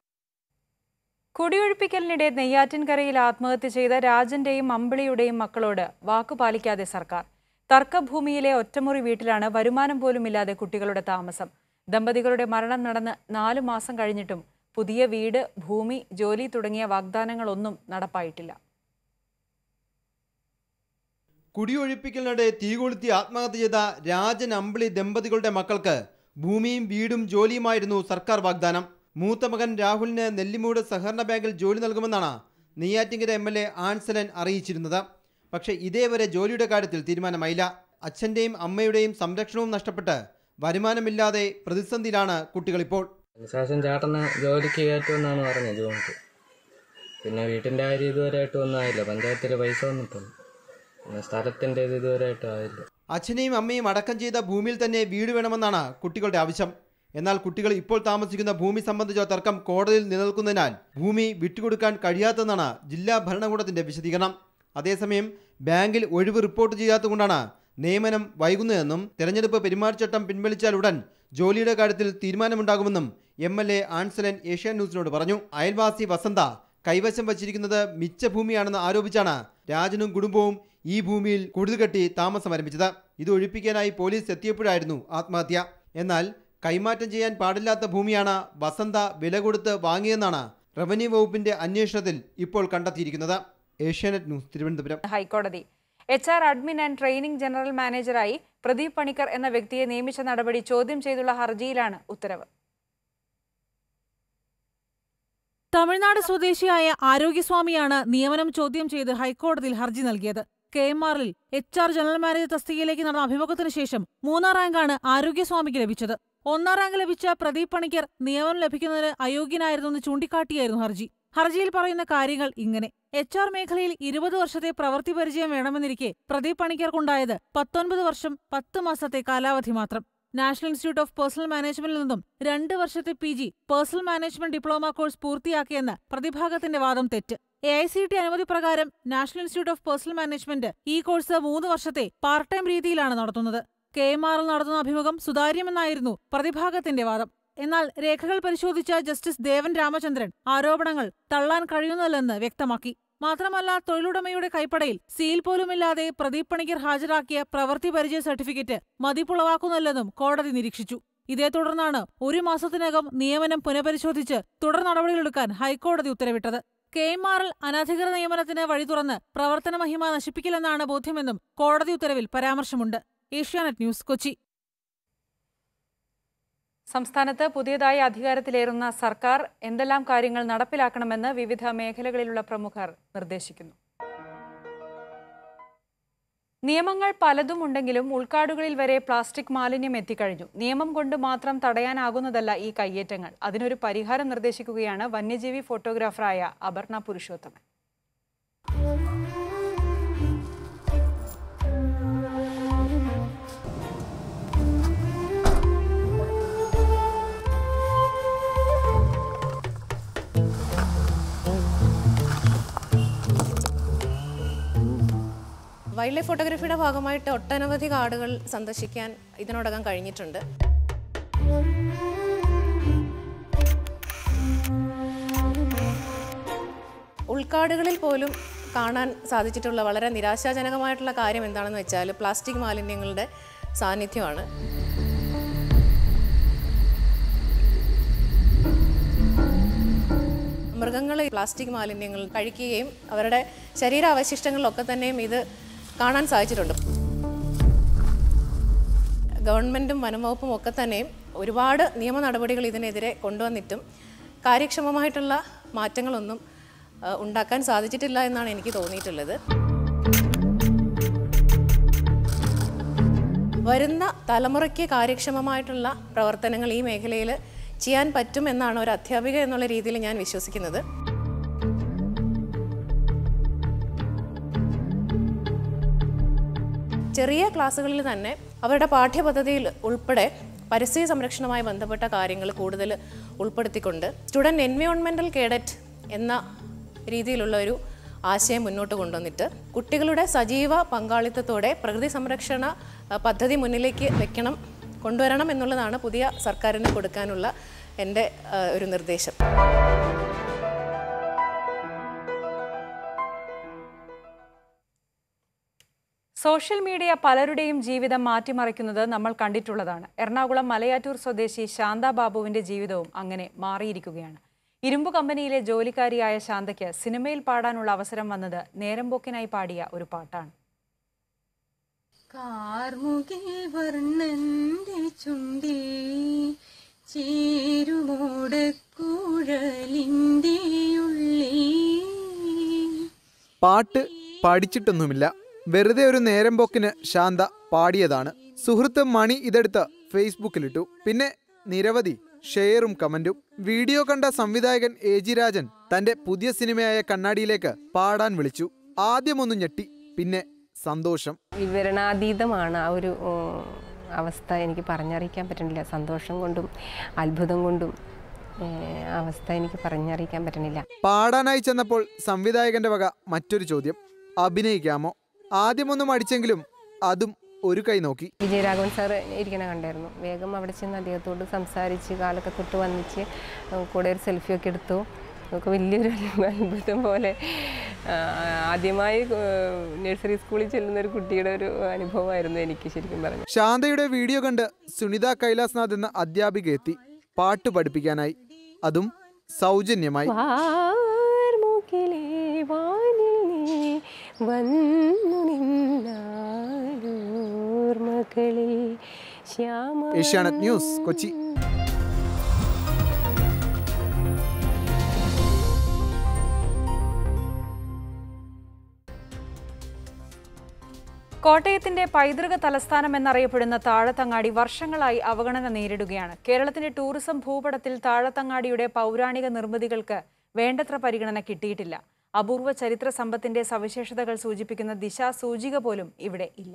കുടിയൊഴിപ്പിക്കലിനിടെ നെയ്യാറ്റിൻകരയിൽ ആത്മഹത്യ ചെയ്ത രാജന്റെയും അമ്പിളിയുടെയും മക്കളോട് വാക്കു പാലിക്കാതെ സർക്കാർ തർക്കഭൂമിയിലെ ഒറ്റമുറി വീട്ടിലാണ് വരുമാനം പോലുമില്ലാതെ കുട്ടികളുടെ താമസം ദമ്പതികളുടെ മരണം നടന്ന് നാലു മാസം കഴിഞ്ഞിട്ടും പുതിയ വീട് ഭൂമി ജോലി തുടങ്ങിയ വാഗ്ദാനങ്ങളൊന്നും നടപ്പായിട്ടില്ല കുടിയൊഴിപ്പിക്കലിനിടെ തീകൊളുത്തി ആത്മഹത്യ ചെയ്ത രാജൻ അമ്പിളി ദമ്പതികളുടെ മക്കൾക്ക് ഭൂമിയും വീടും ജോലിയുമായിരുന്നു സർക്കാർ വാഗ്ദാനം മൂത്ത മകൻ രാഹുലിന് നെല്ലിമൂട് സഹകരണ ബാങ്കിൽ ജോലി നൽകുമെന്നാണ് Neyyattinkara M L A Ansalan അറിയിച്ചിരുന്നത് പക്ഷേ ഇതേവരെ ജോലിയുടെ കാര്യത്തിൽ തീരുമാനമായില്ല അച്ഛൻ്റെയും അമ്മയുടെയും സംരക്ഷണവും നഷ്ടപ്പെട്ട് വരുമാനമില്ലാതെ പ്രതിസന്ധിയിലാണ് കുട്ടികളിപ്പോൾ ശേഷം ചേട്ടനെ ജോലിക്ക് കയറ്റുമെന്നാണ് പറഞ്ഞത് ജൂണിക്ക് പിന്നെ വീട്ടിൻ്റെ കാര്യം ഇതുവരെയായിട്ടും ഒന്നും ആയില്ല പഞ്ചായത്തിൽ പൈസ വന്നിട്ടുണ്ട് പിന്നെ സ്ഥലത്തിൻ്റെ ഇത് ഇതുവരെയായിട്ടും ആയില്ല അച്ഛനെയും അമ്മയും അടക്കം ചെയ്ത ഭൂമിയിൽ തന്നെ വീട് വേണമെന്നാണ് കുട്ടികളുടെ ആവശ്യം എന്നാൽ കുട്ടികൾ ഇപ്പോൾ താമസിക്കുന്ന ഭൂമി സംബന്ധിച്ച തർക്കം കോടതിയിൽ നിലനിൽക്കുന്നതിനാൽ ഭൂമി വിട്ടുകൊടുക്കാൻ കഴിയാത്തതെന്നാണ് ജില്ലാ ഭരണകൂടത്തിന്റെ വിശദീകരണം അതേസമയം ബാങ്കിൽ ഒഴിവ് റിപ്പോർട്ട് ചെയ്യാത്തതുകൊണ്ടാണ് നിയമനം വൈകുന്നതെന്നും തെരഞ്ഞെടുപ്പ് പെരുമാറ്റച്ചട്ടം പിൻവലിച്ചാൽ ഉടൻ ജോലിയുടെ കാര്യത്തിൽ തീരുമാനമുണ്ടാകുമെന്നും M L A Ansalan Asianet ന്യൂസിനോട് പറഞ്ഞു അയൽവാസി വസന്ത കൈവശം വച്ചിരിക്കുന്നത് മിച്ച ഭൂമിയാണെന്ന് ആരോപിച്ചാണ് രാജനും കുടുംബവും ഈ ഭൂമിയിൽ കുടിൽകെട്ടി താമസം ആരംഭിച്ചത് ഇത് ഒഴിപ്പിക്കാനായി പോലീസ് എത്തിയപ്പോഴായിരുന്നു ആത്മഹത്യ എന്നാൽ കൈമാറ്റം ചെയ്യാൻ പാടില്ലാത്ത ഭൂമിയാണ് വസന്ത വില കൊടുത്ത് വാങ്ങിയെന്നാണ് റവന്യൂ വകുപ്പിന്റെ അന്വേഷണത്തിൽ ഇപ്പോൾ കണ്ടെത്തിയിരിക്കുന്നത് ഏഷ്യാനെറ്റ് ന്യൂസ് തിരുവനന്തപുരം ഹൈക്കോടതി H R admin and training general മാനേജറായി പ്രദീപ് പണിക്കർ എന്ന വ്യക്തിയെ നിയമിച്ച നടപടി ചോദ്യം ചെയ്തുള്ള ഹർജിയിലാണ് ഉത്തരവ് തമിഴ്നാട് സ്വദേശിയായ ആരോഗ്യസ്വാമിയാണ് നിയമനം ചോദ്യം ചെയ്ത് ഹൈക്കോടതിയിൽ ഹർജി നൽകിയത് കെ എം ആറിൽ എച്ച് ആർ ജനറൽ മാനേജർ തസ്തികയിലേക്ക് നടന്ന അഭിമുഖത്തിന് ശേഷം മൂന്നാം റാങ്കാണ് ആരോഗ്യസ്വാമിക്ക് ലഭിച്ചത് ഒന്നാം റാങ്ക് ലഭിച്ച പ്രദീപ് പണിക്കർ നിയമനം ലഭിക്കുന്നതിന് അയോഗ്യനായിരുന്നെന്ന് ചൂണ്ടിക്കാട്ടിയായിരുന്നു ഹർജി ഹർജിയിൽ പറയുന്ന കാര്യങ്ങൾ ഇങ്ങനെ എച്ച് ആർ മേഖലയിൽ ഇരുപത് വർഷത്തെ പ്രവൃത്തി പരിചയം വേണമെന്നിരിക്കെ പ്രദീപ് പണിക്കർക്കുണ്ടായത് പത്തൊൻപത് വർഷം പത്ത് മാസത്തെ കാലാവധി മാത്രം നാഷണൽ ഇൻസ്റ്റിറ്റ്യൂട്ട് ഓഫ് പേഴ്സണൽ മാനേജ്മെന്റിൽ നിന്നും രണ്ട് വർഷത്തെ P G personnel management diploma course പൂർത്തിയാക്കിയെന്ന് പ്രതിഭാഗത്തിന്റെ വാദം തെറ്റ് എ ഐ സി ടി അനുമതി പ്രകാരം national institute of personnel management ഈ കോഴ്സ് മൂന്ന് വർഷത്തെ പാർട്ട് ടൈം രീതിയിലാണ് നടത്തുന്നത് കെ എം ആറിൽ നടത്തുന്ന അഭിമുഖം സുതാര്യമെന്നായിരുന്നു പ്രതിഭാഗത്തിന്റെ വാദം എന്നാൽ രേഖകൾ പരിശോധിച്ച ജസ്റ്റിസ് ദേവൻ രാമചന്ദ്രൻ ആരോപണങ്ങൾ തള്ളാൻ കഴിയുന്നില്ലെന്ന് വ്യക്തമാക്കി മാത്രമല്ല തൊഴിലുടമയുടെ കൈപ്പടയിൽ സീൽ പോലുമില്ലാതെ പ്രദീപ് പണിക്കർ ഹാജരാക്കിയ പ്രവൃത്തി പരിചയ സർട്ടിഫിക്കറ്റ് മതിപ്പുളവാക്കുന്നില്ലെന്നും കോടതി നിരീക്ഷിച്ചു ഇതേ തുടർന്നാണ് ഒരു മാസത്തിനകം നിയമനം പുനഃപരിശോധിച്ച് തുടർ നടപടികളെടുക്കാൻ ഹൈക്കോടതി ഉത്തരവിട്ടത് കെ എം ആറിൽ അനധികൃത നിയമനത്തിന് വഴി തുറന്ന് പ്രവർത്തന മഹിമ നശിപ്പിക്കില്ലെന്നാണ് ബോധ്യമെന്നും കോടതി ഉത്തരവിൽ പരാമർശമുണ്ട് ഏഷ്യാനെറ്റ് ന്യൂസ് കൊച്ചി സംസ്ഥാനത്ത് പുതിയതായി അധികാരത്തിലേറുന്ന സർക്കാർ എന്തെല്ലാം കാര്യങ്ങൾ നടപ്പിലാക്കണമെന്ന് വിവിധ മേഖലകളിലുള്ള പ്രമുഖർ നിർദ്ദേശിക്കുന്നു നിയമങ്ങൾ പലതും ഉണ്ടെങ്കിലും ഉൾക്കാടുകളിൽ വരെ പ്ലാസ്റ്റിക് മാലിന്യം എത്തിക്കഴിഞ്ഞു നിയമം കൊണ്ട് മാത്രം തടയാനാകുന്നതല്ല ഈ കയ്യേറ്റങ്ങൾ അതിനൊരു പരിഹാരം നിർദ്ദേശിക്കുകയാണ് വന്യജീവി ഫോട്ടോഗ്രാഫറായ അപർണ പുരുഷോത്തമൻ വൈൽഡ് ലൈഫ് ഫോട്ടോഗ്രാഫിയുടെ ഭാഗമായിട്ട് ഒട്ടനവധി കാടുകൾ സന്ദർശിക്കാൻ ഇതിനോടകം കഴിഞ്ഞിട്ടുണ്ട് ഉൾക്കാടുകളിൽ പോലും കാണാൻ സാധിച്ചിട്ടുള്ള വളരെ നിരാശാജനകമായിട്ടുള്ള കാര്യം എന്താണെന്ന് വെച്ചാൽ പ്ലാസ്റ്റിക് മാലിന്യങ്ങളുടെ സാന്നിധ്യമാണ് മൃഗങ്ങൾ പ്ലാസ്റ്റിക് മാലിന്യങ്ങൾ കഴിക്കുകയും അവരുടെ ശരീരാവശിഷ്ടങ്ങളിലൊക്കെ തന്നെയും ഇത് കാണാൻ സാധിച്ചിട്ടുണ്ട് ഗവൺമെൻറ്റും വനംവകുപ്പും ഒക്കെ തന്നെയും ഒരുപാട് നിയമ നടപടികൾ ഇതിനെതിരെ കൊണ്ടുവന്നിട്ടും കാര്യക്ഷമമായിട്ടുള്ള മാറ്റങ്ങളൊന്നും ആ, ഉണ്ടാക്കാൻ സാധിച്ചിട്ടില്ല എന്നാണ് എനിക്ക് തോന്നിയിട്ടുള്ളത് വരുന്ന തലമുറയ്ക്ക് കാര്യക്ഷമമായിട്ടുള്ള പ്രവർത്തനങ്ങൾ ഈ മേഖലയിൽ ചെയ്യാൻ പറ്റും എന്നാണ് ഒരു അധ്യാപിക എന്നുള്ള രീതിയിൽ ഞാൻ വിശ്വസിക്കുന്നത് ചെറിയ ക്ലാസ്സുകളിൽ തന്നെ അവരുടെ പാഠ്യപദ്ധതിയിൽ ഉൾപ്പെടെ പരിസ്ഥിതി സംരക്ഷണവുമായി ബന്ധപ്പെട്ട കാര്യങ്ങൾ കൂടുതൽ ഉൾപ്പെടുത്തിക്കൊണ്ട് സ്റ്റുഡൻറ് എൻവയോൺമെൻറ്റൽ കേഡറ്റ് എന്ന രീതിയിലുള്ള ഒരു ആശയം മുന്നോട്ട് കൊണ്ടുവന്നിട്ട് കുട്ടികളുടെ സജീവ പങ്കാളിത്തത്തോടെ പ്രകൃതി സംരക്ഷണ അഹ്, പദ്ധതി മുന്നിലേക്ക് വെക്കണം കൊണ്ടുവരണം എന്നുള്ളതാണ് പുതിയ സർക്കാരിന് കൊടുക്കാനുള്ള എൻ്റെ അഹ്, ഒരു നിർദ്ദേശം സോഷ്യൽ മീഡിയ പലരുടെയും ജീവിതം മാറ്റിമറിക്കുന്നത് നമ്മൾ കണ്ടിട്ടുള്ളതാണ് എറണാകുളം മലയാറ്റൂർ സ്വദേശി ശാന്ത ബാബുവിന്റെ ജീവിതവും അങ്ങനെ മാറിയിരിക്കുകയാണ് ഇരുമ്പു കമ്പനിയിലെ ജോലിക്കാരിയായ ശാന്തയ്ക്ക് സിനിമയിൽ പാടാനുള്ള അവസരം വന്നത് നേരമ്പോക്കിനായി പാടിയ ഒരു പാട്ടാണ് കാർമുകിൽ വർണ്ണന്റെ ചുണ്ടിൽ ചേരുമോടക്കുഴലിൻ്റെ ഉള്ളിൽ പാട്ട് പഠിച്ചിട്ടൊന്നുമില്ല വെറുതെ ഒരു നേരം പോക്കിന് ശാന്ത പാടിയതാണ് സുഹൃത്ത് മണി ഇതെടുത്ത് ഫേസ്ബുക്കിലിട്ടു പിന്നെ നിരവധി ഷെയറും കമന്റും വീഡിയോ കണ്ട സംവിധായകൻ എ ജി രാജൻ തന്റെ പുതിയ സിനിമയായ കണ്ണാടിയിലേക്ക് പാടാൻ വിളിച്ചു ആദ്യമൊന്നു ഞെട്ടി പിന്നെ സന്തോഷം വിവരണാതീതമാണ് ആ ഒരു ഉം, അവസ്ഥ എനിക്ക് പറഞ്ഞറിയിക്കാൻ പറ്റണില്ല സന്തോഷം കൊണ്ടും അത്ഭുതം കൊണ്ടും ഏഹ്, അവസ്ഥ എനിക്ക് പറഞ്ഞറിയിക്കാൻ പറ്റണില്ല പാടാനായി ചെന്നപ്പോൾ സംവിധായകന്റെ വക മറ്റൊരു ചോദ്യം അഭിനയിക്കാമോ ആദ്യമൊന്നും അടിച്ചെങ്കിലും അതും ഒരു കൈ നോക്കി വിജയരാഘവൻ സാർ ഇരിക്കണ കണ്ടായിരുന്നു വേഗം അവിടെ ചെന്ന് അദ്ദേഹത്തോട് സംസാരിച്ച് കാലൊക്കെ തൊട്ട് വന്നിച്ച് കൂടെ ഒരു സെൽഫിയൊക്കെ എടുത്തു ഒക്കെ വലിയൊരു അത്ഭുതം പോലെ ആ, ആദ്യമായി നഴ്സറി സ്കൂളിൽ ചെല്ലുന്ന ഒരു കുട്ടിയുടെ ഒരു അനുഭവമായിരുന്നു എനിക്ക് ശരിക്കും പറഞ്ഞു ശാന്തയുടെ വീഡിയോ കണ്ട് സുനിത കൈലാസ്നാഥ് എന്ന അധ്യാപിക എത്തി പാട്ട് പഠിപ്പിക്കാനായി അതും സൗജന്യമായി വാർമുകിലേ വാനിൽ നീ വന്നു നിന്നാലോർമകളിൽ ശ്യാമ ഏഷ്യാനെറ്റ് ന്യൂസ് കൊച്ചി കോട്ടയത്തിന്റെ പൈതൃക തലസ്ഥാനം എന്നറിയപ്പെടുന്ന താഴത്തങ്ങാടി വർഷങ്ങളായി അവഗണന നേരിടുകയാണ് കേരളത്തിന്റെ ടൂറിസം ഭൂപടത്തിൽ താഴത്തങ്ങാടിയുടെ പൗരാണിക നിർമ്മിതികൾക്ക് വേണ്ടത്ര പരിഗണന കിട്ടിയിട്ടില്ല അപൂർവ ചരിത്ര സമ്പത്തിന്റെ സവിശേഷതകൾ സൂചിപ്പിക്കുന്ന ദിശാസൂചിക പോലും ഇവിടെ ഇല്ല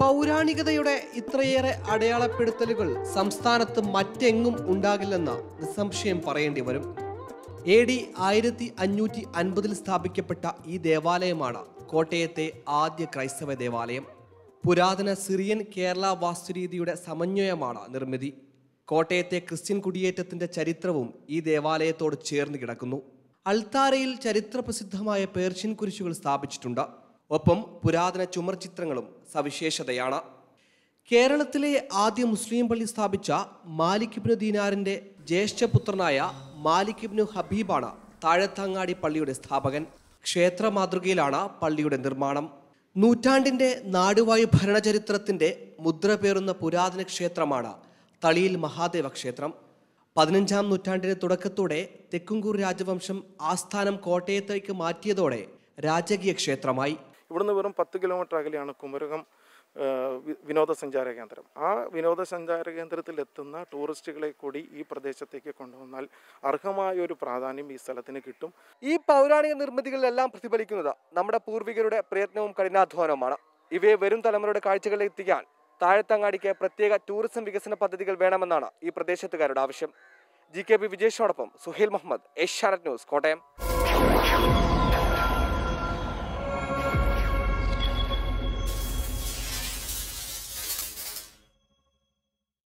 പൗരാണികതയുടെ ഇത്രയേറെ അടയാളപ്പെടുത്തലുകൾ സംസ്ഥാനത്ത് മറ്റെങ്ങും ഉണ്ടാകില്ലെന്ന് നിസ്സംശയം പറയേണ്ടി വരും എ ഡി ആയിരത്തി അഞ്ഞൂറ്റി അൻപതിൽ സ്ഥാപിക്കപ്പെട്ട ഈ ദേവാലയമാണ് കോട്ടയത്തെ ആദ്യ ക്രൈസ്തവ ദേവാലയം പുരാതന സിറിയൻ കേരള വാസ്തുരീതിയുടെ സമന്വയമാണ് നിർമ്മിതി കോട്ടയത്തെ ക്രിസ്ത്യൻ കുടിയേറ്റത്തിന്റെ ചരിത്രവും ഈ ദേവാലയത്തോട് ചേർന്ന് കിടക്കുന്നു അൾത്താരയിൽ ചരിത്രപ്രസിദ്ധമായ പേർഷ്യൻ കുരിശുകൾ സ്ഥാപിച്ചിട്ടുണ്ട് ഒപ്പം പുരാതന ചുമർ ചിത്രങ്ങളും സവിശേഷതയാണ് കേരളത്തിലെ ആദ്യ മുസ്ലിം പള്ളി സ്ഥാപിച്ച മാലിക് ഇബ്നു ദീനാറിന്റെ ജ്യേഷ്ഠപുത്രനായ മാലിക് ഇബ്നു ഹബീബാണ് താഴത്തങ്ങാടി പള്ളിയുടെ സ്ഥാപകൻ ക്ഷേത്ര മാതൃകയിലാണ് പള്ളിയുടെ നിർമ്മാണം നൂറ്റാണ്ടിന്റെ നാടുവായു ഭരണചരിത്രത്തിന്റെ മുദ്ര പേറുന്ന പുരാതന ക്ഷേത്രമാണ് തളിയിൽ മഹാദേവ ക്ഷേത്രം പതിനഞ്ചാം നൂറ്റാണ്ടിന്റെ തുടക്കത്തോടെ തെക്കുംകൂർ രാജവംശം ആസ്ഥാനം കോട്ടയത്തേക്ക് മാറ്റിയതോടെ രാജകീയ ക്ഷേത്രമായി ഇവിടുന്ന് വെറും പത്ത് കിലോമീറ്റർ അകലെയാണ് കുമരകം ആ, വി- വിനോദസഞ്ചാര കേന്ദ്രം ആ വിനോദസഞ്ചാര കേന്ദ്രത്തിൽ എത്തുന്ന ടൂറിസ്റ്റുകളെ കൂടി ഈ പ്രദേശത്തേക്ക് കൊണ്ടുവന്നാൽ അർഹമായ ഒരു പ്രാധാന്യം ഈ സ്ഥലത്തിന് കിട്ടും ഈ പൗരാണിക നിർമ്മിതികളിലെല്ലാം പ്രതിഫലിക്കുന്നത് നമ്മുടെ പൂർവികരുടെ പ്രയത്നവും കഠിനാധ്വാനവുമാണ് ഇവയെ വരും തലമുറയുടെ കാഴ്ചകളിൽ എത്തിക്കാൻ താഴത്തങ്ങാടിക്ക് പ്രത്യേക ടൂറിസം വികസന പദ്ധതികൾ വേണമെന്നാണ് ഈ പ്രദേശത്തുകാരുടെ ആവശ്യം ജി കെ പി വിജേഷിനോടൊപ്പം സുഹേൽ മുഹമ്മദ് ഏഷ്യാനെറ്റ് ന്യൂസ് കോട്ടയം